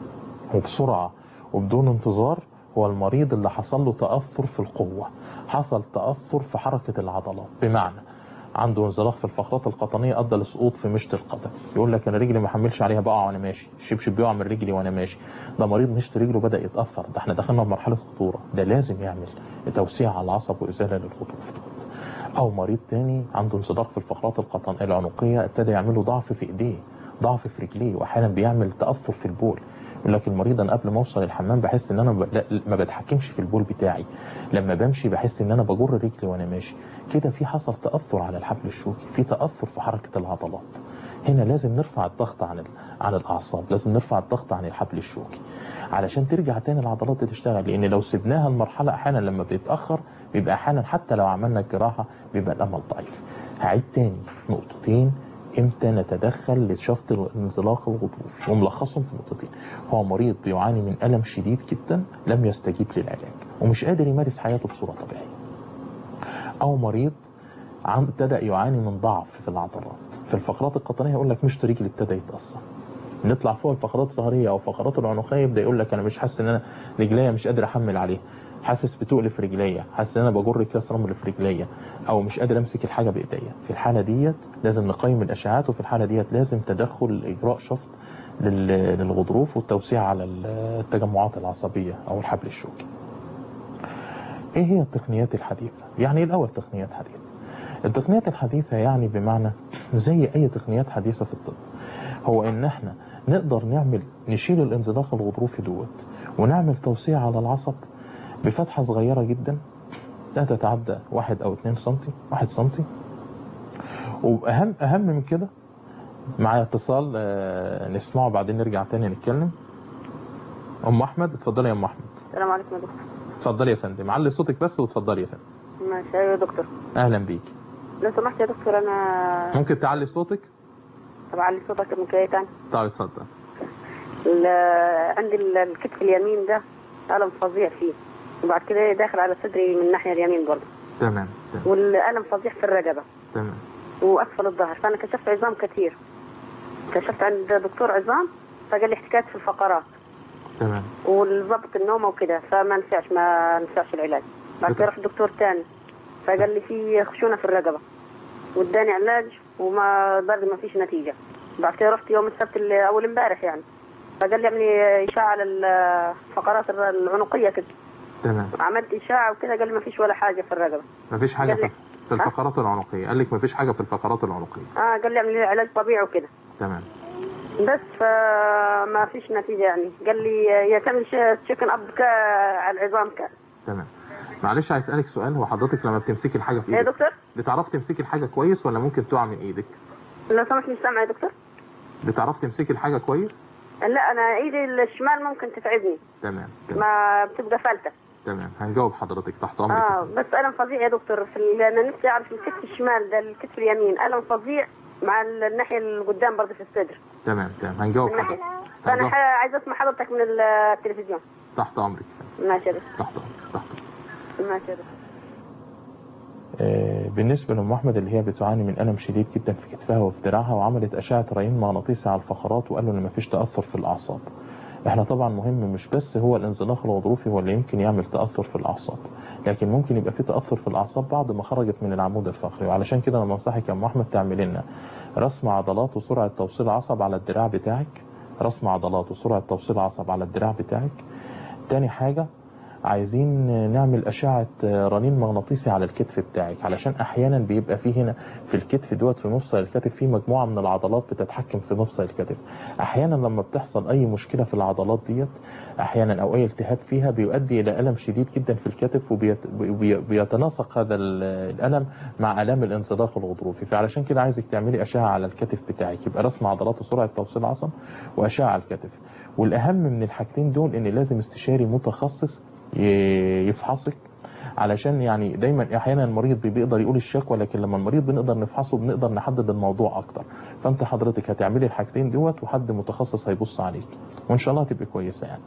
وبسرعة وبدون انتظار هو المريض اللي حصل له تأثر في القوة حصل تأثر في حركة العضلات بمعنى عنده انزلاق في الفقرات القطنيه ادى لسقوط في مشط القدم يقول لك انا رجلي ما حملش عليها بقع وانا ماشي الشبشب بيقع من رجلي وانا ماشي ده مريض مشط رجله بدا يتاثر ده احنا دخلنا في مرحله خطوره ده لازم يعمل توسيع على العصب وازاله للغضروف دوت او مريض تاني عنده انزلاق في الفقرات القطن العنقيه ابتدى يعمله ضعف في ايديه ضعف في رجليه واحيانا بيعمل تاثر في البول يقول لك المريض انا قبل ما اوصل الحمام بحس ان انا ب... لا- ما بتحكمش في البول بتاعي لما بمشي بحس ان انا بجر رجلي وانا ماشي كده في حصل تاثر على الحبل الشوكي في تاثر في حركه العضلات هنا لازم نرفع الضغط عن ال... عن الاعصاب لازم نرفع الضغط عن الحبل الشوكي علشان ترجع تاني العضلات دي تشتغل لان لو سبناها المرحله احيانا لما بيتاخر بيبقى احيانا حتى لو عملنا الجراحه بيبقى الامل ضعيف هعيد تاني نقطتين امتى نتدخل لشفط الانزلاق الغضروفي وملخصهم في نقطتين هو مريض بيعاني من الم شديد جدا لم يستجيب للعلاج ومش قادر يمارس حياته بصوره طبيعيه او مريض عن- ابتدى يعاني من ضعف في العضلات في الفقرات القطنيه يقول لك مشط رجلي ابتدى يتاثر نطلع فوق الفقرات الظهريه او فقرات العنقيه يبدا يقول لك انا مش حاسس ان انا رجليا مش قادر احمل عليها حاسس بتقل في رجليا حاسس ان انا بجر اكياس رمل في رجليا او مش قادر امسك الحاجه بايديا في الحاله ديت لازم نقيم الاشعاعات وفي الحاله ديت لازم تدخل اجراء شفط لل- للغضروف والتوسيع على التجمعات العصبيه او الحبل الشوكي ايه هي التقنيات الحديثه يعني ايه الاول تقنيات حديثه التقنيات الحديثه يعني بمعنى زي اي تقنيات حديثه في الطب هو ان احنا نقدر نعمل نشيل الانزلاق الغضروفي دوت ونعمل توسيع على العصب بفتحة صغيرة جدا لا تتعدى واحد او اتنين سنتي واحد سنتي واهم اهم من كده معايا اتصال آه، نسمعه بعدين نرجع تاني نتكلم ام احمد اتفضلي يا ام احمد السلام عليكم يا دكتور اتفضلي يا فندم علي صوتك بس واتفضلي يا فندم ماشي ايوه يا دكتور اهلا بيك لو سمحت يا دكتور انا ممكن تعلي صوتك طب علي صوتك من كده تاني طيب اتفضل ال- عندي ال- الكتف اليمين ده ألم فظيع فيه وبعد كده داخل على صدري من الناحية اليمين برضه تمام تمام والألم فظيع في الرقبة تمام وأسفل الظهر فأنا كشفت عظام كتير كشفت عند دكتور عظام فقال لي احتكاك في الفقرات تمام والضبط النوم وكده فما نفعش ما نفعش العلاج بعد كده رحت دكتور تاني فقال لي في خشونة في الرقبة واداني علاج وما برضه ما فيش نتيجة بعد كده رحت يوم السبت اللي أول امبارح يعني فقال لي اعملي إشاعة على الفقرات العنقية كده تمام عملت إشاعة وكده قال لي ما فيش ولا حاجة في الرقبة مفيش حاجة قال لي- في في الفقرات العنقية قال لك مفيش حاجة في الفقرات العنقية اه قال لي اعملي علاج طبيعي وكده تمام بس فما فيش نتيجة يعني قال لي يعتمد تشيكن اب كا- على العظام كان تمام معلش عايز اسالك سؤال هو حضرتك لما بتمسكي الحاجه في يا ايدك دكتور بتعرفي تمسكي الحاجه كويس ولا ممكن تقع من ايدك لو سمحت مش سامعة يا دكتور بتعرفي تمسكي الحاجه كويس لا انا ايدي الشمال ممكن تتعبني تمام تمام ما بتبقى فلتة تمام هنجاوب حضرتك تحت امرك اه بس الم فظيع يا دكتور في ال- انا نفسي اعرف الكتف الشمال ده الكتف اليمين الم فظيع مع الناحية اللي قدام برضه في الصدر تمام تمام هنجاوب من ناحية حضرتك فانا هنجاوب ح- عايزة اسمع حضرتك من التلفزيون تحت امرك ماشي يا دكتور تحت امرك تحت أمرك. ماشي يا دكتور آه، بالنسبة لأم أحمد اللي هي بتعاني من ألم شديد جدا في كتفها وفي دراعها وعملت أشعة رنين مغناطيسي على الفقرات وقالوا إن مفيش تأثر في الأعصاب. إحنا طبعا مهم مش بس هو الانزلاق الغضروفي هو اللي يمكن يعمل تأثر في الأعصاب، لكن ممكن يبقى في تأثر في الأعصاب بعد ما خرجت من العمود الفقري وعلشان كده أنا بنصحك يا أم أحمد تعملي لنا رسم عضلات وسرعة توصيل عصب على الدراع بتاعك، رسم عضلات وسرعة توصيل عصب على الدراع بتاعك. تاني حاجة عايزين نعمل أشعة رنين مغناطيسي على الكتف بتاعك علشان أحيانا بيبقى فيه هنا في الكتف دوت في مفصل الكتف في مجموعة من العضلات بتتحكم في مفصل الكتف أحيانا لما بتحصل أي مشكلة في العضلات ديت أحيانا أو أي التهاب فيها بيؤدي إلى ألم شديد جدا في الكتف وبيتناسق هذا ال- الألم مع آلام الانزلاق الغضروفي فعلشان كده عايزك تعملي أشعة على الكتف بتاعك يبقى رسم عضلات وسرعة توصيل عصب وأشعة على الكتف والأهم من الحاجتين دول إن لازم استشاري متخصص ي- يفحصك علشان يعني دايما احيانا المريض بي- بيقدر يقول الشكوى لكن لما المريض بنقدر نفحصه بنقدر نحدد الموضوع اكتر فانت حضرتك هتعملي الحاجتين دوت وحد متخصص هيبص عليك وان شاء الله هتبقي كويسه يعني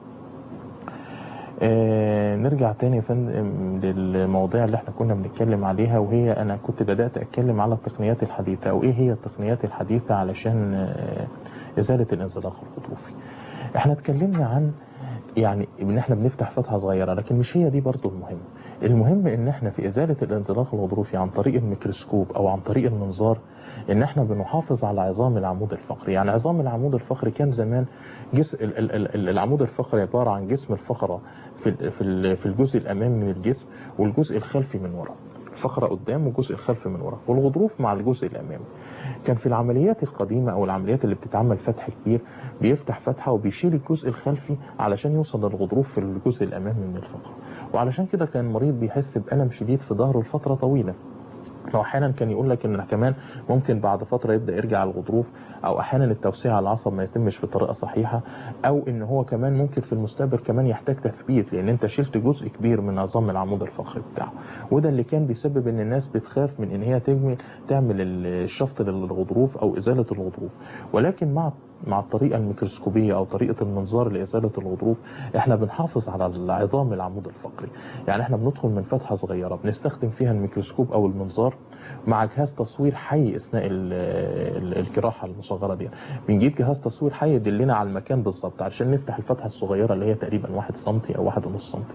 آه نرجع تاني يا فندم للمواضيع اللي احنا كنا بنتكلم عليها وهي انا كنت بدات اتكلم على التقنيات الحديثه او ايه هي التقنيات الحديثه علشان آه ازاله الانزلاق الغضروفي احنا اتكلمنا عن يعني ان احنا بنفتح فتحه صغيره لكن مش هي دي برضو المهم المهم ان احنا في ازاله الانزلاق الغضروفي عن طريق الميكروسكوب او عن طريق المنظار ان احنا بنحافظ على عظام العمود الفقري يعني عظام العمود الفقري كان زمان جس ال- ال- ال- العمود الفقري عباره عن جسم الفقره في ال- في ال- في الجزء الامامي من الجسم والجزء الخلفي من ورا الفقره قدام والجزء الخلفي من ورا والغضروف مع الجزء الامامي كان في العمليات القديمه او العمليات اللي بتتعمل فتح كبير بيفتح فتحه وبيشيل الجزء الخلفي علشان يوصل للغضروف في الجزء الامامي من الفقره وعلشان كده كان المريض بيحس بالم شديد في ظهره لفتره طويله واحيانا كان يقول لك ان كمان ممكن بعد فتره يبدا يرجع الغضروف او احيانا التوسيع على العصب ما يتمش بطريقه صحيحه او ان هو كمان ممكن في المستقبل كمان يحتاج تثبيت لان انت شلت جزء كبير من عظام العمود الفقري بتاعه وده اللي كان بيسبب ان الناس بتخاف من ان هي تجمل تعمل الشفط للغضروف او ازاله الغضروف ولكن مع مع الطريقه الميكروسكوبيه او طريقه المنظار لازاله الغضروف احنا بنحافظ على عظام العمود الفقري يعني احنا بندخل من فتحه صغيره بنستخدم فيها الميكروسكوب او المنظار مع جهاز تصوير حي اثناء ال- ال- الجراحه المصغره دي بنجيب جهاز تصوير حي يدلنا على المكان بالظبط عشان نفتح الفتحه الصغيره اللي هي تقريبا 1 سم او 1.5 سم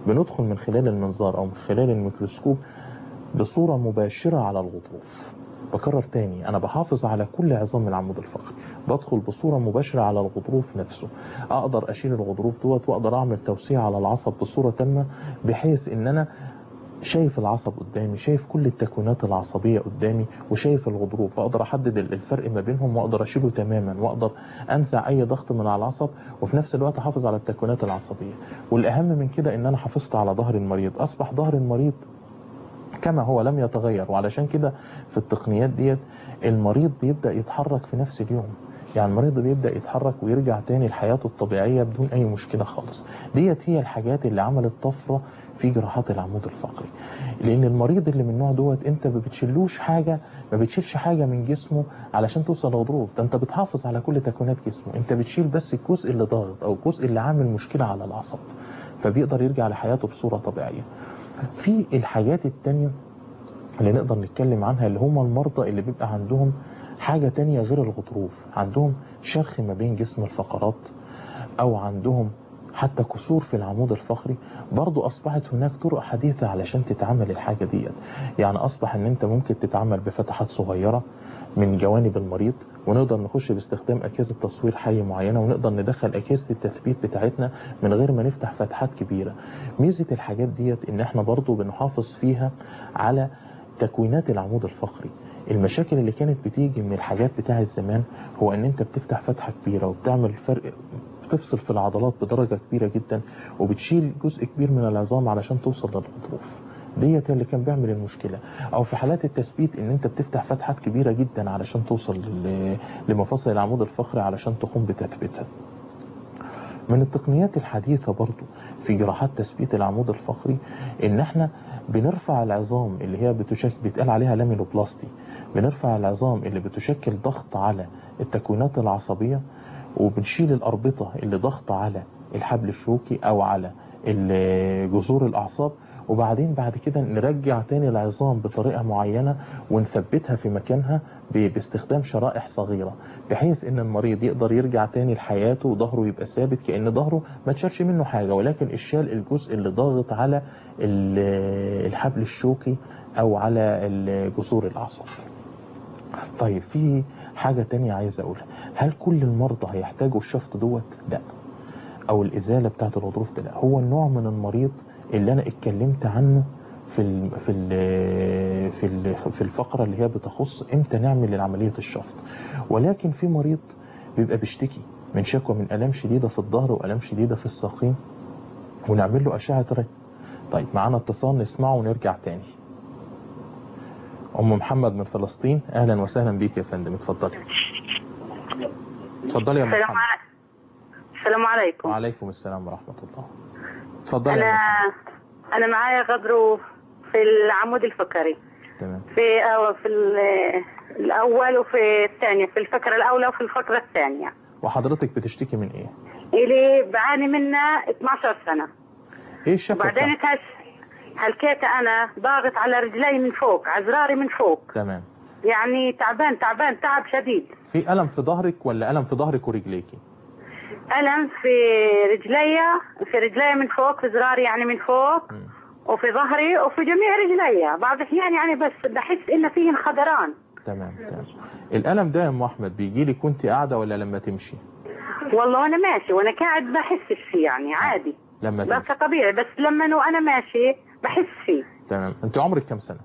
بندخل من خلال المنظار او من خلال الميكروسكوب بصورة مباشرة على الغضروف بكرر تاني انا بحافظ على كل عظام العمود الفقري بدخل بصورة مباشرة على الغضروف نفسه اقدر اشيل الغضروف دوت واقدر اعمل توسيع على العصب بصورة تامة بحيث ان انا شايف العصب قدامي شايف كل التكوينات العصبية قدامي وشايف الغضروف واقدر احدد الفرق ما بينهم واقدر اشيله تماما واقدر انزع اي ضغط من على العصب وفي نفس الوقت احافظ على التكوينات العصبية والاهم من كده ان انا حافظت على ظهر المريض اصبح ظهر المريض كما هو لم يتغير وعلشان كده في التقنيات ديت المريض بيبدأ يتحرك في نفس اليوم يعني المريض بيبدأ يتحرك ويرجع تاني لحياته الطبيعية بدون أي مشكلة خالص ديت هي الحاجات اللي عملت طفرة في جراحات العمود الفقري لأن المريض اللي من النوع دوت أنت ما بتشيلوش حاجة ما بتشيلش حاجة من جسمه علشان توصل لغضروف ده أنت بتحافظ على كل تكوينات جسمه أنت بتشيل بس الجزء اللي ضاغط أو الجزء اللي عامل مشكلة على العصب فبيقدر يرجع لحياته بصورة طبيعية في الحاجات التانية اللي نقدر نتكلم عنها اللي هم المرضى اللي بيبقى عندهم حاجة تانية غير الغضروف عندهم شرخ ما بين جسم الفقرات أو عندهم حتى كسور في العمود الفقري برضو أصبحت هناك طرق حديثة علشان تتعمل الحاجة ديت يعني أصبح أن أنت ممكن تتعمل بفتحات صغيرة من جوانب المريض ونقدر نخش باستخدام أجهزة تصوير حي معينة ونقدر ندخل أجهزة التثبيت بتاعتنا من غير ما نفتح فتحات كبيرة ميزة الحاجات ديت إن احنا برضو بنحافظ فيها على تكوينات العمود الفقري المشاكل اللي كانت بتيجي من الحاجات بتاعه زمان هو ان انت بتفتح فتحة كبيرة وبتعمل فرق بتفصل في العضلات بدرجة كبيرة جدا وبتشيل جزء كبير من العظام علشان توصل للغضروف ديت اللي كان بيعمل المشكلة او في حالات التثبيت ان انت بتفتح فتحات كبيرة جدا علشان توصل ل- لمفاصل العمود الفقري علشان تقوم بتثبيتها من التقنيات الحديثة برضو في جراحات تثبيت العمود الفقري ان احنا بنرفع العظام اللي هي بتشكل بيتقال عليها لامينوبلاستي بنرفع العظام اللي بتشكل ضغط على التكوينات العصبية وبنشيل الأربطة اللي ضغط على الحبل الشوكي أو على ال- جذور الأعصاب وبعدين بعد كده نرجع تاني العظام بطريقة معينة ونثبتها في مكانها ب- باستخدام شرائح صغيرة بحيث ان المريض يقدر يرجع تاني لحياته وظهره يبقى ثابت كأن ظهره ما تشالش منه حاجة ولكن اشال الجزء اللي ضاغط على ال- الحبل الشوكي او على ال- جذور الاعصاب طيب في حاجة تانية عايز اقولها هل كل المرضى هيحتاجوا الشفط دوت لا او الازالة بتاعت الغضروف ده لا هو النوع من المريض اللي انا اتكلمت عنه في ال في ال في ال في الفقره اللي هي بتخص امتى نعمل عمليه الشفط ولكن في مريض بيبقى بيشتكي من شكوى من الام شديده في الظهر والام شديده في الساقين ونعمل له اشعه ري طيب معانا اتصال نسمعه ونرجع تاني ام محمد من فلسطين اهلا وسهلا بيك يا فندم اتفضلي اتفضلي يا ام السلام محمد عليكم السلام عليكم وعليكم السلام ورحمه الله اتفضلي يا انا أم محمد. انا معايا غضروف في العمود الفقري تمام في أو في ال- الاول وفي الثانيه في الفقره الاولى وفي الفقره الثانيه وحضرتك بتشتكي من ايه اللي بعاني منها 12 سنه ايه الشكوى وبعدين بتاعتك؟ هش هلكيت انا ضاغط على رجلي من فوق عزراري من فوق تمام يعني تعبان تعبان تعب شديد في ألم في ظهرك ولا ألم في ظهرك ورجليكي؟ ألم في رجلي في رجلي من فوق في زراري يعني من فوق وفي ظهري وفي جميع رجلي بعض الأحيان يعني بس بحس إن فيه انخدران تمام تمام الألم ده يا أم أحمد بيجي لك وأنت قاعدة ولا لما تمشي؟ والله وأنا ماشي وأنا قاعد بحسش فيه يعني عادي لما بس تمشي طبيعي بس لما وأنا ماشي بحس فيه تمام أنت عمرك كام سنة؟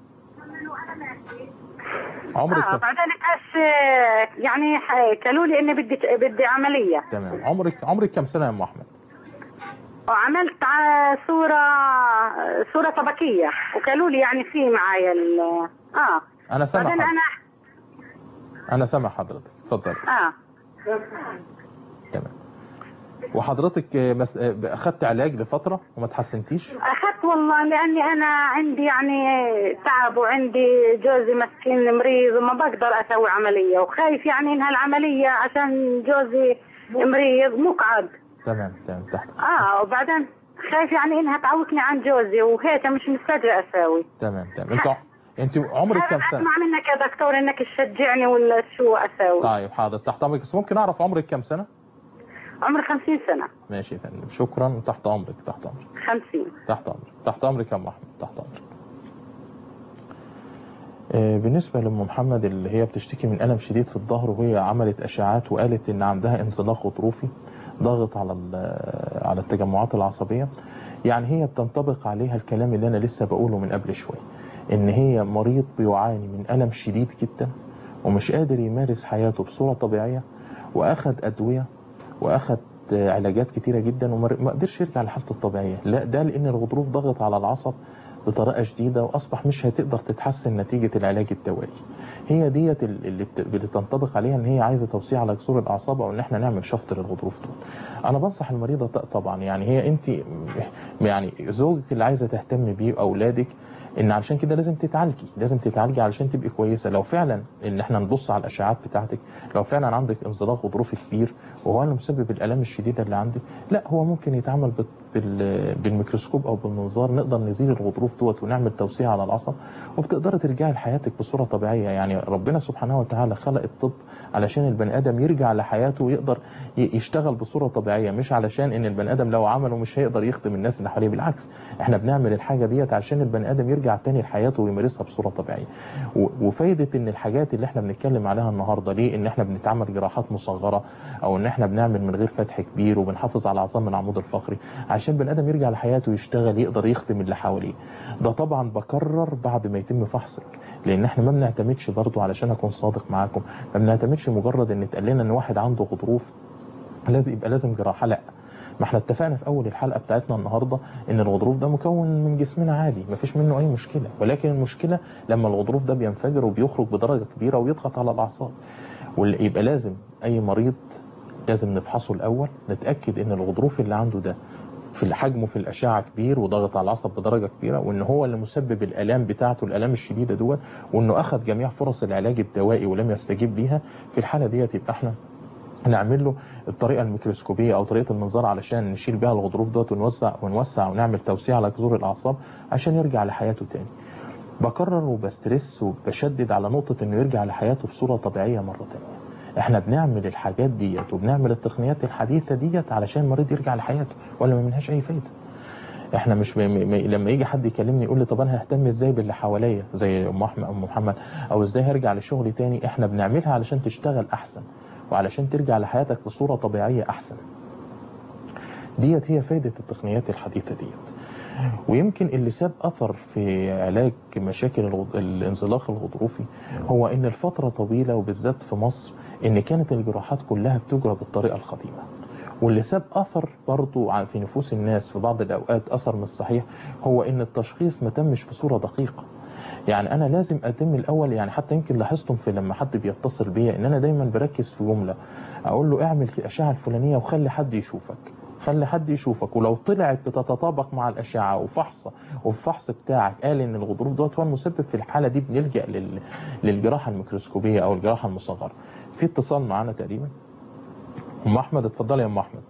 عمرك آه كام؟ بعدين بس آه، يعني ح- قالوا لي إني بدي بدي عملية تمام عمرك عمرك كام سنة يا أم أحمد؟ وعملت ع- صورة صورة طبقية وقالوا لي يعني في معايا ال اه أنا سامع بعدين حضرتك أنا أنا سامع حضرتك اتفضل اه تمام وحضرتك آه، مس... آه، أخدت علاج لفترة وما تحسنتيش؟ اخذت والله لاني انا عندي يعني تعب وعندي جوزي مسكين مريض وما بقدر اسوي عمليه وخايف يعني انها العمليه عشان جوزي مريض مقعد تمام تمام تحت اه وبعدين خايف يعني انها تعوقني عن جوزي وهيك مش مستقدره اسوي تمام تمام أنت ع- أنت عمرك كام سنة؟ اسمع منك يا دكتور انك تشجعني ولا شو اسوي طيب حاضر تحت أمرك بس ممكن أعرف عمرك كام سنة؟ عمري 50 سنة ماشي يا فندم شكرا تحت امرك تحت امرك 50 تحت امرك تحت امرك يا ام احمد تحت امرك آه، بالنسبة لأم محمد اللي هي بتشتكي من ألم شديد في الظهر وهي عملت أشعات وقالت إن عندها انزلاق غضروفي ضاغط على ال- على التجمعات العصبية يعني هي بتنطبق عليها الكلام اللي أنا لسه بقوله من قبل شوية إن هي مريض بيعاني من ألم شديد جدا ومش قادر يمارس حياته بصورة طبيعية وأخد أدوية وأخد آه، علاجات كتيرة جدا وما ما قدرش يرجع لحالته الطبيعية لا ده لأن الغضروف ضغط على العصب بطريقة شديدة وأصبح مش هتقدر تتحسن نتيجة العلاج الدوائي هي ديت ال- اللي بت- بتنطبق عليها ان هي عايزه توسيع على جذور الاعصاب او ان احنا نعمل شفط للغضروف دول انا بنصح المريضه ط- طبعا يعني هي انت يعني زوجك اللي عايزه تهتم بيه واولادك ان علشان كده لازم تتعالجي لازم تتعالجي علشان تبقي كويسه لو فعلا ان احنا نبص على الاشعاعات بتاعتك لو فعلا عندك انزلاق غضروفي كبير وهو اللي مسبب الالام الشديده اللي عندك لا هو ممكن يتعمل بال- بال- بالميكروسكوب او بالمنظار نقدر نزيل الغضروف دوت ونعمل توسيع على العصب وبتقدري ترجعي لحياتك بصوره طبيعيه يعني ربنا سبحانه وتعالى خلق الطب علشان البني ادم يرجع لحياته ويقدر ي- يشتغل بصوره طبيعيه مش علشان ان البني ادم لو عمله مش هيقدر يخدم الناس اللي حواليه بالعكس احنا بنعمل الحاجه ديت عشان البني ادم يرجع تاني لحياته ويمارسها بصوره طبيعيه و- وفايده ان الحاجات اللي احنا بنتكلم عليها النهارده ليه ان احنا بنتعمل جراحات مصغره او ان احنا بنعمل من غير فتح كبير وبنحافظ على عظام العمود الفقري عشان البني ادم يرجع لحياته ويشتغل يقدر يخدم اللي حواليه ده طبعا بكرر بعد ما يتم فحصك لان احنا ما بنعتمدش برضو علشان اكون صادق معاكم ما بنعتمدش مجرد ان اتقال لنا ان واحد عنده غضروف لازم يبقى لازم جراحه لا ما احنا اتفقنا في اول الحلقه بتاعتنا النهارده ان الغضروف ده مكون من جسمنا عادي ما فيش منه اي مشكله ولكن المشكله لما الغضروف ده بينفجر وبيخرج بدرجه كبيره ويضغط على الاعصاب ويبقى لازم اي مريض لازم نفحصه الاول نتاكد ان الغضروف اللي عنده ده في حجمه في الاشعه كبير وضغط على العصب بدرجه كبيره وان هو اللي مسبب الالام بتاعته الالام الشديده دوت وانه اخذ جميع فرص العلاج الدوائي ولم يستجيب ليها في الحاله ديت يبقى احنا نعمل له الطريقه الميكروسكوبيه او طريقه المنظار علشان نشيل بيها الغضروف دوت ونوسع ونوسع ونعمل توسيع على جذور الاعصاب عشان يرجع لحياته تاني بكرر وبسترس وبشدد على نقطه انه يرجع لحياته بصوره طبيعيه مره تانيه احنا بنعمل الحاجات ديت وبنعمل التقنيات الحديثه ديت علشان المريض يرجع لحياته ولا ما منهاش اي فايده احنا مش م... م... لما يجي حد يكلمني يقول لي طب انا ههتم ازاي باللي حواليا زي ام احمد ام محمد او ازاي هرجع لشغلي تاني احنا بنعملها علشان تشتغل احسن وعلشان ترجع لحياتك بصوره طبيعيه احسن ديت هي فايده التقنيات الحديثه ديت ويمكن اللي ساب اثر في علاج مشاكل الغض... الانزلاق الغضروفي هو ان الفتره طويله وبالذات في مصر ان كانت الجراحات كلها بتجرى بالطريقه القديمه واللي ساب اثر برضه في نفوس الناس في بعض الاوقات اثر مش صحيح هو ان التشخيص ما تمش بصوره دقيقه يعني انا لازم اتم الاول يعني حتى يمكن لاحظتم في لما حد بيتصل بيا ان انا دايما بركز في جمله اقول له اعمل الاشعه الفلانيه وخلي حد يشوفك خلي حد يشوفك ولو طلعت بتتطابق مع الاشعه وفحص والفحص بتاعك قال ان الغضروف دوت هو المسبب في الحاله دي بنلجا لل... للجراحه الميكروسكوبيه او الجراحه المصغره في اتصال معانا تقريبا ام احمد اتفضلي يا ام احمد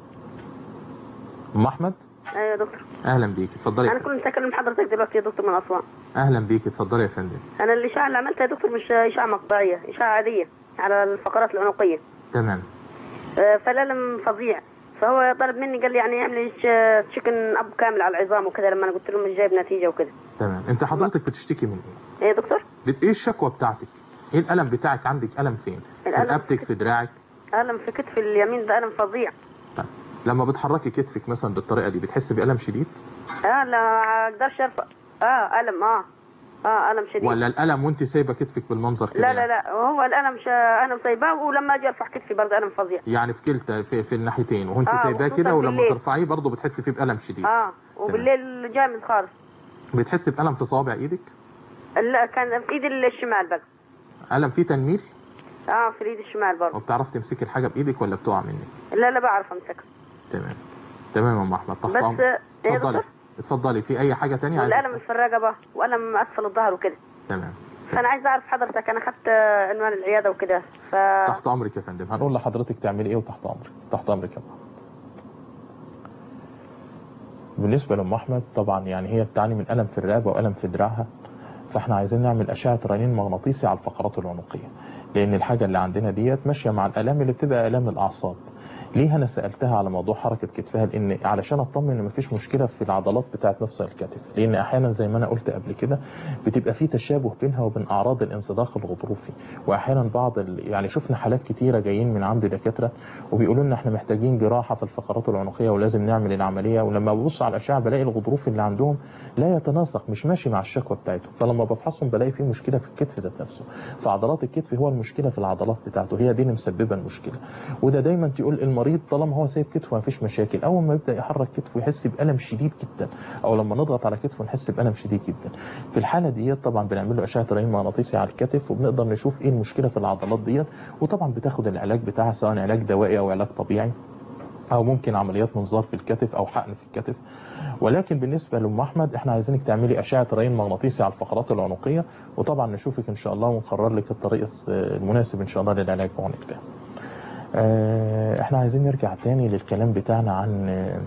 ام احمد ايوه يا دكتور اهلا بيك اتفضلي انا كنت اكلم حضرتك دلوقتي يا دكتور من اسوان اهلا بيك اتفضلي يا فندم انا الاشعه اللي عملتها يا دكتور مش اشعه مقطعيه اشعه عاديه على الفقرات العنقيه تمام آه، فالالم فظيع فهو طلب مني قال لي يعني اعمل لي ش- تشيكن اب كامل على العظام وكذا لما انا قلت له مش جايب نتيجه وكذا تمام انت حضرتك بتشتكي من ايه ايه يا دكتور بت- ايه الشكوى بتاعتك ايه الالم بتاعك عندك الم فين في الألم رقبتك في دراعك الم في كتفي اليمين ده الم فظيع لما بتحركي كتفك مثلا بالطريقه دي بتحس بالم شديد اه لا اقدرش ارفع اه الم اه اه الم شديد ولا الالم وانت سايبه كتفك بالمنظر كده لا يعني؟ لا لا هو الالم ش... انا سايباه ولما اجي ارفع كتفي برضه الم فظيع يعني في كلتا في, في الناحيتين وانت آه، سايباه وخصوصاً كده ولما بالليل. ترفعيه برضه بتحسي فيه بالم شديد اه وبالليل جامد خالص بتحسي بالم في صوابع ايدك لا كان في ايدي الشمال بقى الم فيه تنميل اه في ايدي الشمال برضه وبتعرف تمسكي الحاجه بايدك ولا بتقع منك لا لا بعرف امسكها تمام تمام يا ام احمد تحت بس امرك آه، يا اتفضلي دكتور اتفضلي في اي حاجه تانية عايزة والالم في الرقبه والم اسفل الظهر وكده تمام فانا عايزه اعرف حضرتك انا اخدت آه، عنوان العياده وكده ف تحت امرك يا فندم هنقول لحضرتك تعملي ايه وتحت امرك تحت امرك يا محمد بالنسبه لام احمد طبعا يعني هي بتعاني من الم في الرقبه والم في دراعها فاحنا عايزين نعمل اشعه رنين مغناطيسي على الفقرات العنقيه لان الحاجه اللي عندنا ديت ماشيه مع الالام اللي بتبقى الام الاعصاب ليه انا سالتها على موضوع حركه كتفها لان علشان اطمن ان مفيش مشكله في العضلات بتاعه نفس الكتف لان احيانا زي ما انا قلت قبل كده بتبقى في تشابه بينها وبين اعراض الانسداخ الغضروفي واحيانا بعض ال... يعني شفنا حالات كتيره جايين من عند دكاتره وبيقولوا لنا احنا محتاجين جراحه في الفقرات العنقيه ولازم نعمل العمليه ولما ببص على الاشعه بلاقي الغضروف اللي عندهم لا يتناسق مش ماشي مع الشكوى بتاعته فلما بفحصهم بلاقي في مشكله في الكتف ذات نفسه فعضلات الكتف هو المشكله في العضلات بتاعته هي دي اللي مسببه المشكله وده دايما تقول المريض طالما هو سايب كتفه مفيش مشاكل اول ما يبدا يحرك كتفه يحس بالم شديد جدا او لما نضغط على كتفه نحس بالم شديد جدا في الحاله ديت طبعا بنعمل له اشعه رنين مغناطيسي على الكتف وبنقدر نشوف ايه المشكله في العضلات ديت وطبعا بتاخد العلاج بتاعها سواء علاج دوائي او علاج طبيعي او ممكن عمليات منظار في الكتف او حقن في الكتف ولكن بالنسبه لام احمد احنا عايزينك تعملي اشعه رنين مغناطيسي على الفقرات العنقيه وطبعا نشوفك ان شاء الله ونقرر لك الطريق المناسب ان شاء الله للعلاج بعون الله آه، احنا عايزين نرجع تاني للكلام بتاعنا عن آه،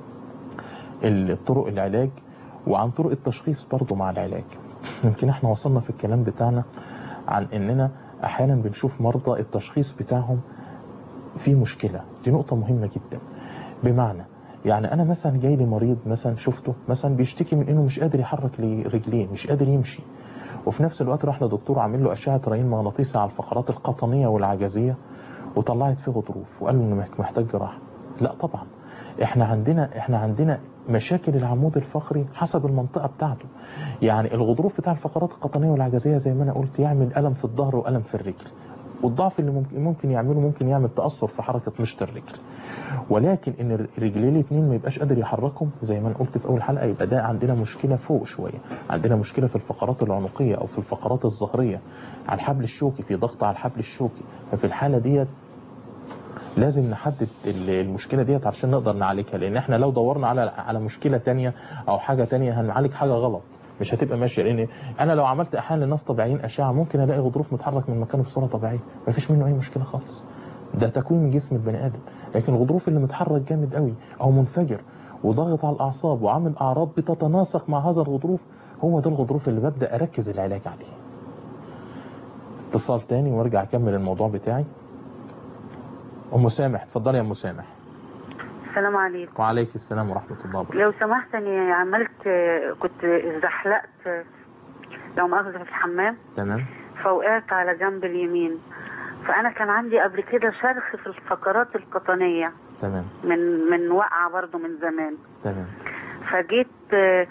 الطرق العلاج وعن طرق التشخيص برضو مع العلاج يمكن احنا وصلنا في الكلام بتاعنا عن اننا احيانا بنشوف مرضى التشخيص بتاعهم في مشكلة دي نقطة مهمة جدا بمعنى يعني انا مثلا جاي لي مريض مثلا شفته مثلا بيشتكي من انه مش قادر يحرك لي رجليه مش قادر يمشي وفي نفس الوقت راح لدكتور عامل له اشعه رنين مغناطيسي على الفقرات القطنيه والعجزيه وطلعت فيه غضروف وقال له انه محتاج جراحه لا طبعا احنا عندنا احنا عندنا مشاكل العمود الفقري حسب المنطقه بتاعته يعني الغضروف بتاع الفقرات القطنيه والعجزيه زي ما انا قلت يعمل الم في الظهر والم في الرجل والضعف اللي ممكن ممكن يعمله ممكن يعمل تاثر في حركه مشط الرجل ولكن ان الرجلين الاثنين ما يبقاش قادر يحركهم زي ما انا قلت في اول حلقه يبقى ده عندنا مشكله فوق شويه عندنا مشكله في الفقرات العنقيه او في الفقرات الظهريه على الحبل الشوكي في ضغط على الحبل الشوكي ففي الحاله ديت لازم نحدد المشكله ديت عشان نقدر نعالجها لان احنا لو دورنا على على مشكله تانية او حاجه تانية هنعالج حاجه غلط مش هتبقى ماشيه لان انا لو عملت احيانا لناس طبيعيين اشعه ممكن الاقي غضروف متحرك من مكانه بصوره طبيعيه مفيش منه اي مشكله خالص ده تكوين جسم البني ادم لكن الغضروف اللي متحرك جامد قوي او منفجر وضاغط على الاعصاب وعامل اعراض بتتناسق مع هذا الغضروف هو ده الغضروف اللي ببدا اركز العلاج عليه اتصال تاني وارجع اكمل الموضوع بتاعي ام سامح اتفضلي يا ام سامح السلام عليكم وعليك السلام ورحمه الله وبركاته لو سمحت اني عملت كنت اتزحلقت لو مؤاخذة في الحمام تمام فوقعت على جنب اليمين فانا كان عندي قبل كده شرخ في الفقرات القطنية تمام من من وقعة برضو من زمان تمام فجيت آه،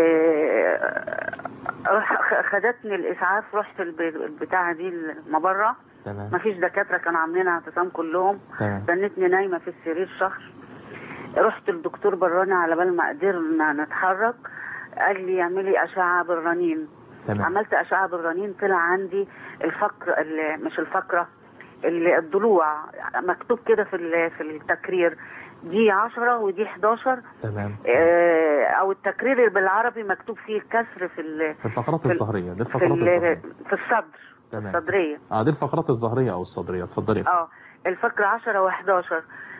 آه، راح خدتني الاسعاف رحت الب- البتاعة دي المبرة تمام مفيش دكاترة كانوا عاملين اعتصام كلهم تمام دنتني نايمة في السرير شهر رحت الدكتور براني على بال ما قدرنا نتحرك قال لي اعملي اشعة بالرنين تمام عملت اشعة بالرنين طلع عندي الفقر ال- مش الفقرة ال- الضلوع مكتوب كده في ال- في التكرير دي 10 ودي 11 تمام آه، او التكرير بالعربي مكتوب فيه كسر في ال في الفقرات في ال- الظهريه دي في, الفقرات ال- الظهريه في الصدر تمام الصدرية اه دي الفقرات الظهريه او الصدريه اتفضلي اه الفقرة 10 و11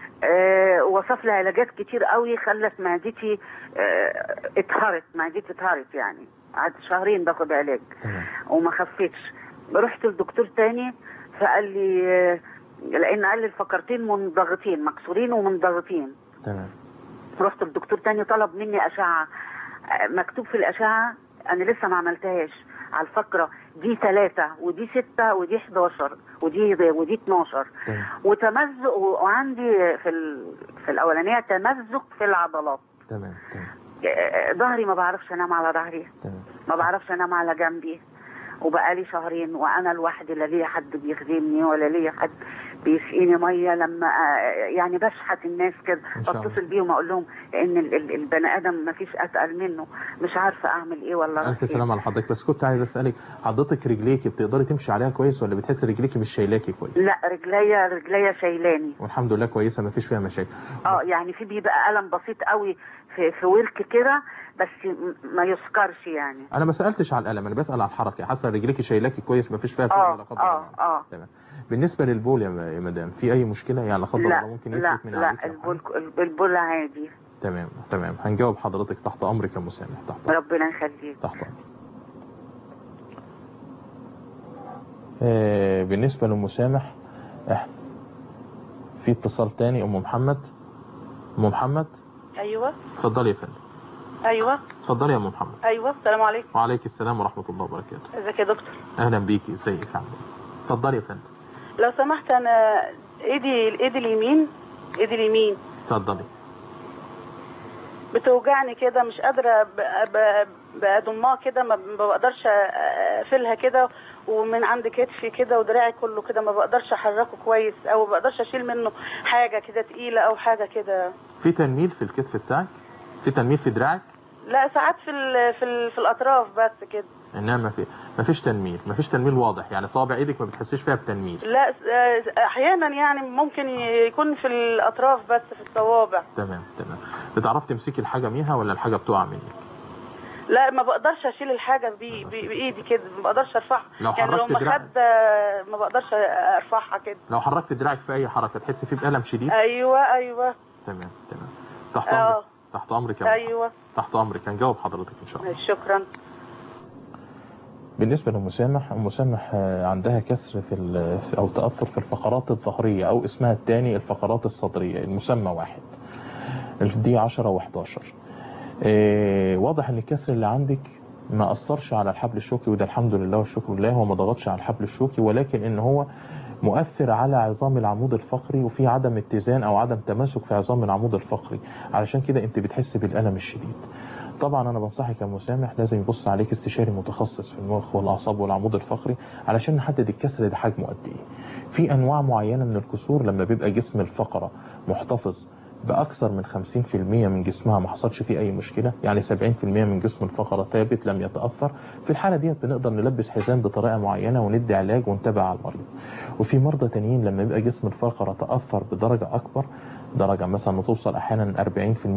آه وصف لي علاجات كتير قوي خلت معدتي آه اتهرت معدتي اتهرت يعني قعدت شهرين باخد علاج تمام وما خفتش رحت لدكتور تاني فقال لي آه، لان قال لي الفقرتين منضغطين مكسورين ومنضغطين تمام رحت لدكتور تاني طلب مني اشعه آه، مكتوب في الاشعه انا لسه ما عملتهاش على الفقره دي ثلاثة ودي ستة ودي 11 ودي ودي 12 تمام وتمزق وعندي في ال... في الاولانيه تمزق في العضلات تمام تمام آه، ظهري ما بعرفش انام على ظهري تمام ما بعرفش انام على جنبي وبقالي شهرين وانا لوحدي لا ليا حد بيخدمني ولا ليا حد بيسقيني ميه لما آه، يعني بشحت الناس كده إن شاء الله. بتصل بيهم اقول لهم ان ال- ال- البني ادم ما فيش اتقل منه مش عارفه اعمل ايه ولا الف أروح فين. سلامه على حضرتك بس كنت عايز اسالك حضرتك رجليكي بتقدري تمشي عليها كويس ولا بتحسي رجليكي مش شايلاكي كويس لا رجليا رجليا شايلاني والحمد لله كويسه ما فيش فيها مشاكل اه يعني في بيبقى الم بسيط قوي في في ورك كده بس م- ما يذكرش يعني انا ما سالتش على الالم انا بسال على الحركه حاسه رجليكي شايلاكي كويس ما فيش فيها اه فعل لا قدر اه الله اه تمام بالنسبه للبول يا م- يا مدام في اي مشكله يعني لا قدر لا الله ممكن لا يفلت من لا عليك أو البول البول عادي تمام تمام هنجاوب حضرتك تحت امرك يا مسامح تحت أمرك. ربنا يخليك تحت أمرك. آه بالنسبه للمسامح إح- في في اتصال تاني ام محمد ام محمد ايوه اتفضلي يا فندم ايوه اتفضلي يا ام محمد ايوه السلام عليكم وعليك السلام ورحمه الله وبركاته ازيك يا دكتور اهلا بيكي ازيك عامله ايه اتفضلي يا فندم لو سمحت انا ايدي الايد اليمين ايدي اليمين اتفضلي بتوجعني كده مش قادره ب- ب- بضمها كده ما ما بقدرش اقفلها كده ومن عند كتفي كده ودراعي كله كده ما بقدرش احركه كويس او ما بقدرش اشيل منه حاجه كده تقيله او حاجه كده في تنميل في الكتف بتاعك في تنميل في دراعك لا ساعات في ال في, ال في الاطراف بس كده انما ما في ما فيش تنميل ما فيش تنميل واضح يعني صابع ايدك ما بتحسيش فيها بتنميل لا آه، احيانا يعني ممكن يكون في الاطراف بس في الصوابع تمام تمام بتعرفي تمسكي الحاجه منها ولا الحاجه بتقع منك لا ما بقدرش اشيل الحاجه بي بي بايدي كده ما بقدرش ارفعها لو يعني لو حركت دراعك- مخده ما بقدرش ارفعها كده لو حركت دراعك في اي حركه تحسي فيه بالم شديد ايوه ايوه تمام تمام تحت اه امرك تحت امرك يا أم ايوه تحت امرك هنجاوب حضرتك ان شاء الله شكرا بالنسبة لأم سامح أم سامح آه، عندها كسر في ال- في- أو تأثر في الفقرات الظهرية أو اسمها الثاني الفقرات الصدرية المسمى واحد دي 10 و11 واضح إن الكسر اللي عندك ما أثرش على الحبل الشوكي وده الحمد لله والشكر لله هو ما ضغطش على الحبل الشوكي ولكن إن هو مؤثر على عظام العمود الفقري وفي عدم اتزان أو عدم تماسك في عظام العمود الفقري علشان كده أنت بتحس بالألم الشديد طبعا انا بنصحك يا مسامح لازم يبص عليك استشاري متخصص في المخ والاعصاب والعمود الفقري علشان نحدد الكسر ده حجمه قد ايه في انواع معينه من الكسور لما بيبقى جسم الفقره محتفظ باكثر من 50% من جسمها ما حصلش فيه اي مشكله يعني 70% من جسم الفقره ثابت لم يتاثر في الحاله ديت بنقدر نلبس حزام بطريقه معينه وندي علاج ونتابع على المريض وفي مرضى تانيين لما يبقى جسم الفقره تاثر بدرجه اكبر درجة مثلا توصل أحيانا 40% 30% 20%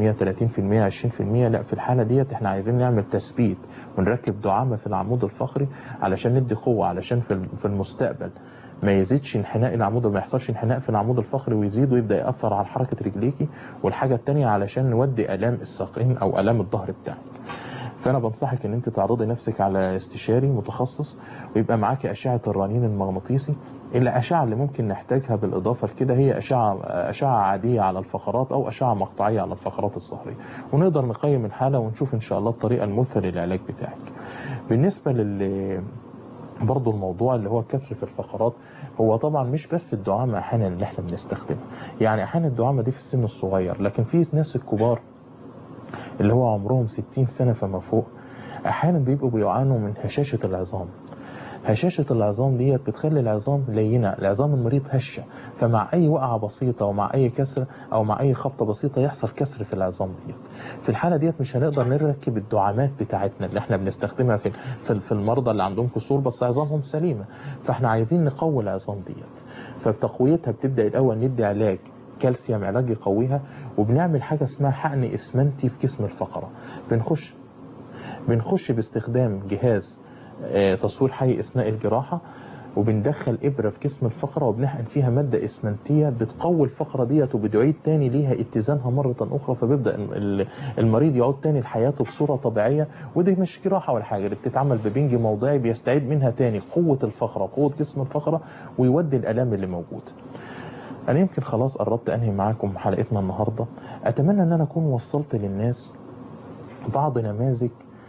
لا في الحالة ديت احنا عايزين نعمل تثبيت ونركب دعامة في العمود الفقري علشان ندي قوة علشان في في المستقبل ما يزيدش انحناء العمود وما يحصلش انحناء في العمود الفقري ويزيد ويبدا ياثر على حركه رجليكي والحاجه الثانيه علشان نودي الام الساقين او الام الظهر بتاعك فانا بنصحك ان انت تعرضي نفسك على استشاري متخصص ويبقى معاكي اشعه الرنين المغناطيسي الاشعه اللي ممكن نحتاجها بالاضافه لكده هي اشعه اشعه عاديه على الفقرات او اشعه مقطعيه على الفقرات الظهريه ونقدر نقيم الحاله ونشوف ان شاء الله الطريقه المثلى للعلاج بتاعك بالنسبه لل برضو الموضوع اللي هو الكسر في الفقرات هو طبعا مش بس الدعامة احيانا اللي احنا بنستخدمها يعني احيانا الدعامة دي في السن الصغير لكن في ناس الكبار اللي هو عمرهم 60 سنة فما فوق احيانا بيبقوا بيعانوا من هشاشة العظام هشاشة العظام ديت بتخلي العظام لينة العظام المريض هشة فمع أي وقعة بسيطة ومع أي كسر أو مع أي خبطة بسيطة يحصل كسر في العظام ديت في الحالة ديت مش هنقدر نركب الدعامات بتاعتنا اللي احنا بنستخدمها في في في المرضى اللي عندهم كسور بس عظامهم سليمة فاحنا عايزين نقوي العظام ديت فبتقويتها بتبدأ الأول ندي علاج كالسيوم علاج يقويها وبنعمل حاجة اسمها حقن إسمنتي في جسم الفقرة بنخش بنخش باستخدام جهاز آه، تصوير حي اثناء الجراحه وبندخل ابره في جسم الفقره وبنحقن فيها ماده اسمنتيه بتقوي الفقره ديت وبتعيد تاني ليها اتزانها مره اخرى فبيبدا ال- المريض يعود تاني لحياته بصوره طبيعيه ودي مش جراحه ولا حاجه دي بتتعمل ببنج موضعي بيستعيد منها تاني قوه الفقره قوه جسم الفقره ويودي الالام اللي موجوده انا يمكن خلاص قربت انهي معاكم حلقتنا النهارده اتمنى ان انا اكون وصلت للناس بعض نماذج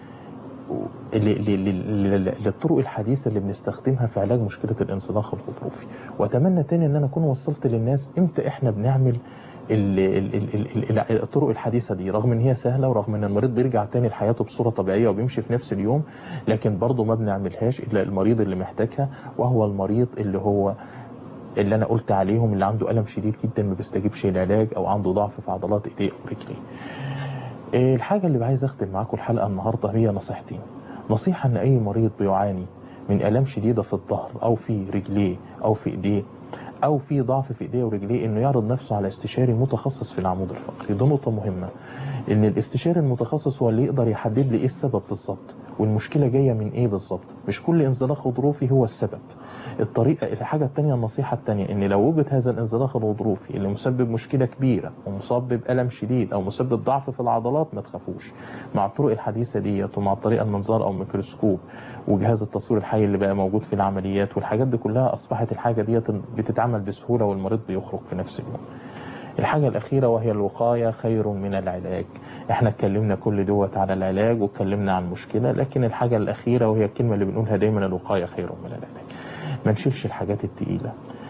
ل- ل- ل- ل- للطرق الحديثة اللي بنستخدمها في علاج مشكلة الانسلاخ الغضروفي وأتمنى تاني أن أنا أكون وصلت للناس إمتى إحنا بنعمل ال- ال- ال- ال- ال- الطرق الحديثة دي رغم ان هي سهلة ورغم ان المريض بيرجع تاني لحياته بصورة طبيعية وبيمشي في نفس اليوم لكن برضه ما بنعملهاش الا المريض اللي محتاجها وهو المريض اللي هو اللي انا قلت عليهم اللي عنده الم شديد جدا ما بيستجيبش للعلاج او عنده ضعف في عضلات ايديه او رجليه إيه الحاجة اللي عايز أختم معاكم الحلقة النهاردة هي نصيحتين نصيحة إن أي مريض بيعاني من آلام شديدة في الظهر أو في رجليه أو في إيديه أو في ضعف في إيديه ورجليه إنه يعرض نفسه على استشاري متخصص في العمود الفقري دي نقطة مهمة إن الاستشاري المتخصص هو اللي يقدر يحدد لي إيه السبب بالظبط والمشكلة جاية من إيه بالظبط مش كل انزلاق غضروفي هو السبب الطريقة الحاجة التانية النصيحة التانية ان لو وجد هذا الانزلاق الغضروفي اللي مسبب مشكلة كبيرة ومسبب ألم شديد او مسبب ضعف في العضلات ما تخافوش مع الطرق الحديثة ديت ومع طريقة المنظار او ميكروسكوب وجهاز التصوير الحي اللي بقى موجود في العمليات والحاجات دي كلها اصبحت الحاجة ديت بتتعمل بتتعمل بسهولة والمريض بيخرج في نفس اليوم الحاجة الأخيرة وهي الوقاية خير من العلاج احنا اتكلمنا كل دوت على العلاج واتكلمنا عن المشكلة لكن الحاجة الأخيرة وهي الكلمة اللي بنقولها دايما الوقاية خير من العلاج ما نشيلش الحاجات التقيلة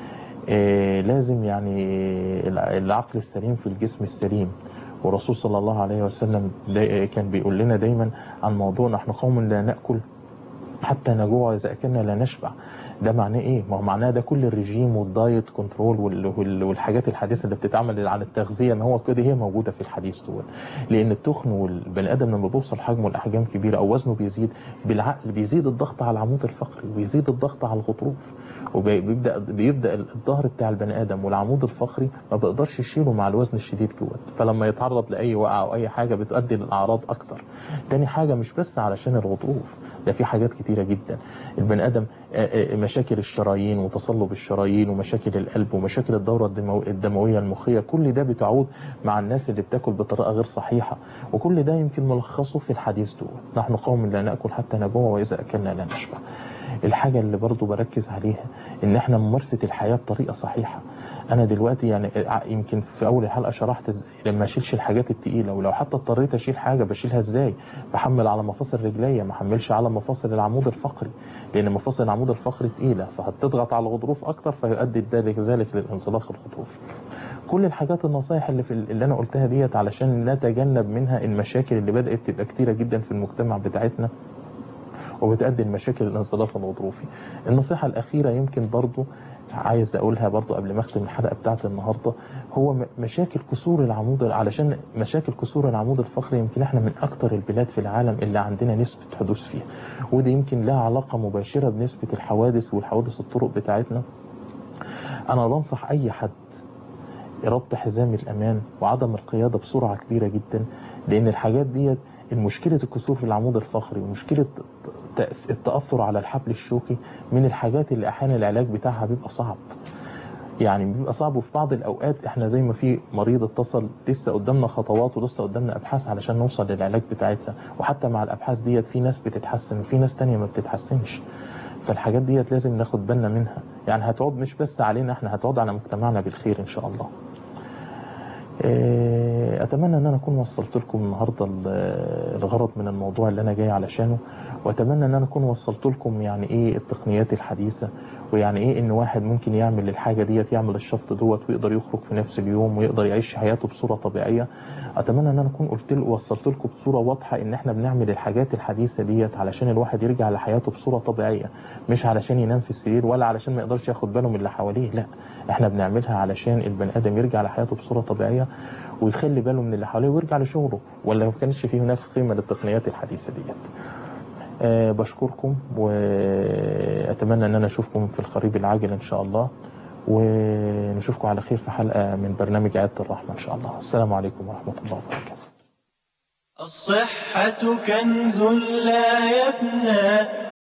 آه، لازم يعني الع- العقل السليم في الجسم السليم والرسول صلى الله عليه وسلم دا- كان بيقول لنا دايما عن موضوع نحن قوم لا نأكل حتى نجوع إذا أكلنا لا نشبع ده معناه ايه؟ ما هو معناه ده كل الرجيم والدايت كنترول وال- وال- والحاجات الحديثه اللي بتتعمل على التغذيه ما هو كده هي موجوده في الحديث دوت لان التخن والبني ادم لما بيوصل حجمه لاحجام كبيره او وزنه بيزيد بالعقل بيزيد الضغط على العمود الفقري ويزيد الضغط على الغضروف وبيبدا بيبدا الظهر بتاع البني ادم والعمود الفقري ما بيقدرش يشيله مع الوزن الشديد دوت فلما يتعرض لاي وقعه او اي حاجه بتؤدي لاعراض اكتر تاني حاجه مش بس علشان الغضروف ده في حاجات كتيره جدا البني ادم آه، آه، مشاكل الشرايين وتصلب الشرايين ومشاكل القلب ومشاكل الدوره الدمو- الدمويه المخيه كل ده بتعود مع الناس اللي بتاكل بطريقه غير صحيحه وكل ده يمكن ملخصه في الحديث دوت نحن قوم لا ناكل حتى نجوع واذا اكلنا لا نشبع الحاجة اللي برضو بركز عليها ان احنا ممارسة الحياة بطريقة صحيحة انا دلوقتي يعني ع- يمكن في اول الحلقة شرحت إز- لما اشيلش الحاجات التقيلة ولو حتى اضطريت اشيل حاجة بشيلها ازاي بحمل على مفاصل رجليا ما حملش على مفاصل العمود الفقري لان مفاصل العمود الفقري تقيلة فهتضغط على الغضروف اكتر فيؤدي ذلك ذلك للانزلاق الغضروفي كل الحاجات النصايح اللي في اللي انا قلتها ديت علشان نتجنب منها المشاكل اللي بدأت تبقى كتيرة جدا في المجتمع بتاعتنا وبتؤدي لمشاكل الانزلاق الغضروفي النصيحة الأخيرة يمكن برضو عايز أقولها برضو قبل ما أختم الحلقة بتاعت النهاردة هو م- مشاكل كسور العمود علشان مشاكل كسور العمود الفقري يمكن احنا من أكتر البلاد في العالم اللي عندنا نسبة حدوث فيها ودي يمكن لها علاقة مباشرة بنسبة الحوادث والحوادث الطرق بتاعتنا أنا بنصح أي حد ربط حزام الأمان وعدم القيادة بسرعة كبيرة جدا لأن الحاجات ديت المشكلة الكسور في العمود الفقري ومشكلة ت- التأثر على الحبل الشوكي من الحاجات اللي أحيانا العلاج بتاعها بيبقى صعب يعني بيبقى صعب وفي بعض الأوقات احنا زي ما في مريض اتصل لسه قدامنا خطوات ولسه قدامنا أبحاث علشان نوصل للعلاج بتاعتها وحتى مع الأبحاث ديت في ناس بتتحسن وفي ناس تانية ما بتتحسنش فالحاجات ديت لازم ناخد بالنا منها يعني هتعود مش بس علينا احنا هتعود على مجتمعنا بالخير ان شاء الله إيه، اتمنى ان انا اكون وصلت لكم النهارده ال- الغرض من الموضوع اللي انا جاي علشانه واتمنى ان انا اكون وصلت لكم يعني ايه التقنيات الحديثه ويعني ايه ان واحد ممكن يعمل الحاجه ديت يعمل الشفط دوت ويقدر يخرج في نفس اليوم ويقدر يعيش حياته بصوره طبيعيه اتمنى ان انا اكون قلت له وصلت لكم بصوره واضحه ان احنا بنعمل الحاجات الحديثه ديت علشان الواحد يرجع لحياته بصوره طبيعيه مش علشان ينام في السرير ولا علشان ما يقدرش ياخد باله من اللي حواليه لا احنا بنعملها علشان البني ادم يرجع لحياته بصوره طبيعيه ويخلي باله من اللي حواليه ويرجع لشغله ولا ما كانش فيه هناك قيمه للتقنيات الحديثه ديت أه بشكركم واتمنى ان انا اشوفكم في القريب العاجل ان شاء الله ونشوفكم على خير في حلقه من برنامج عياده الرحمه ان شاء الله السلام عليكم ورحمه الله وبركاته الصحة كنز لا يفنى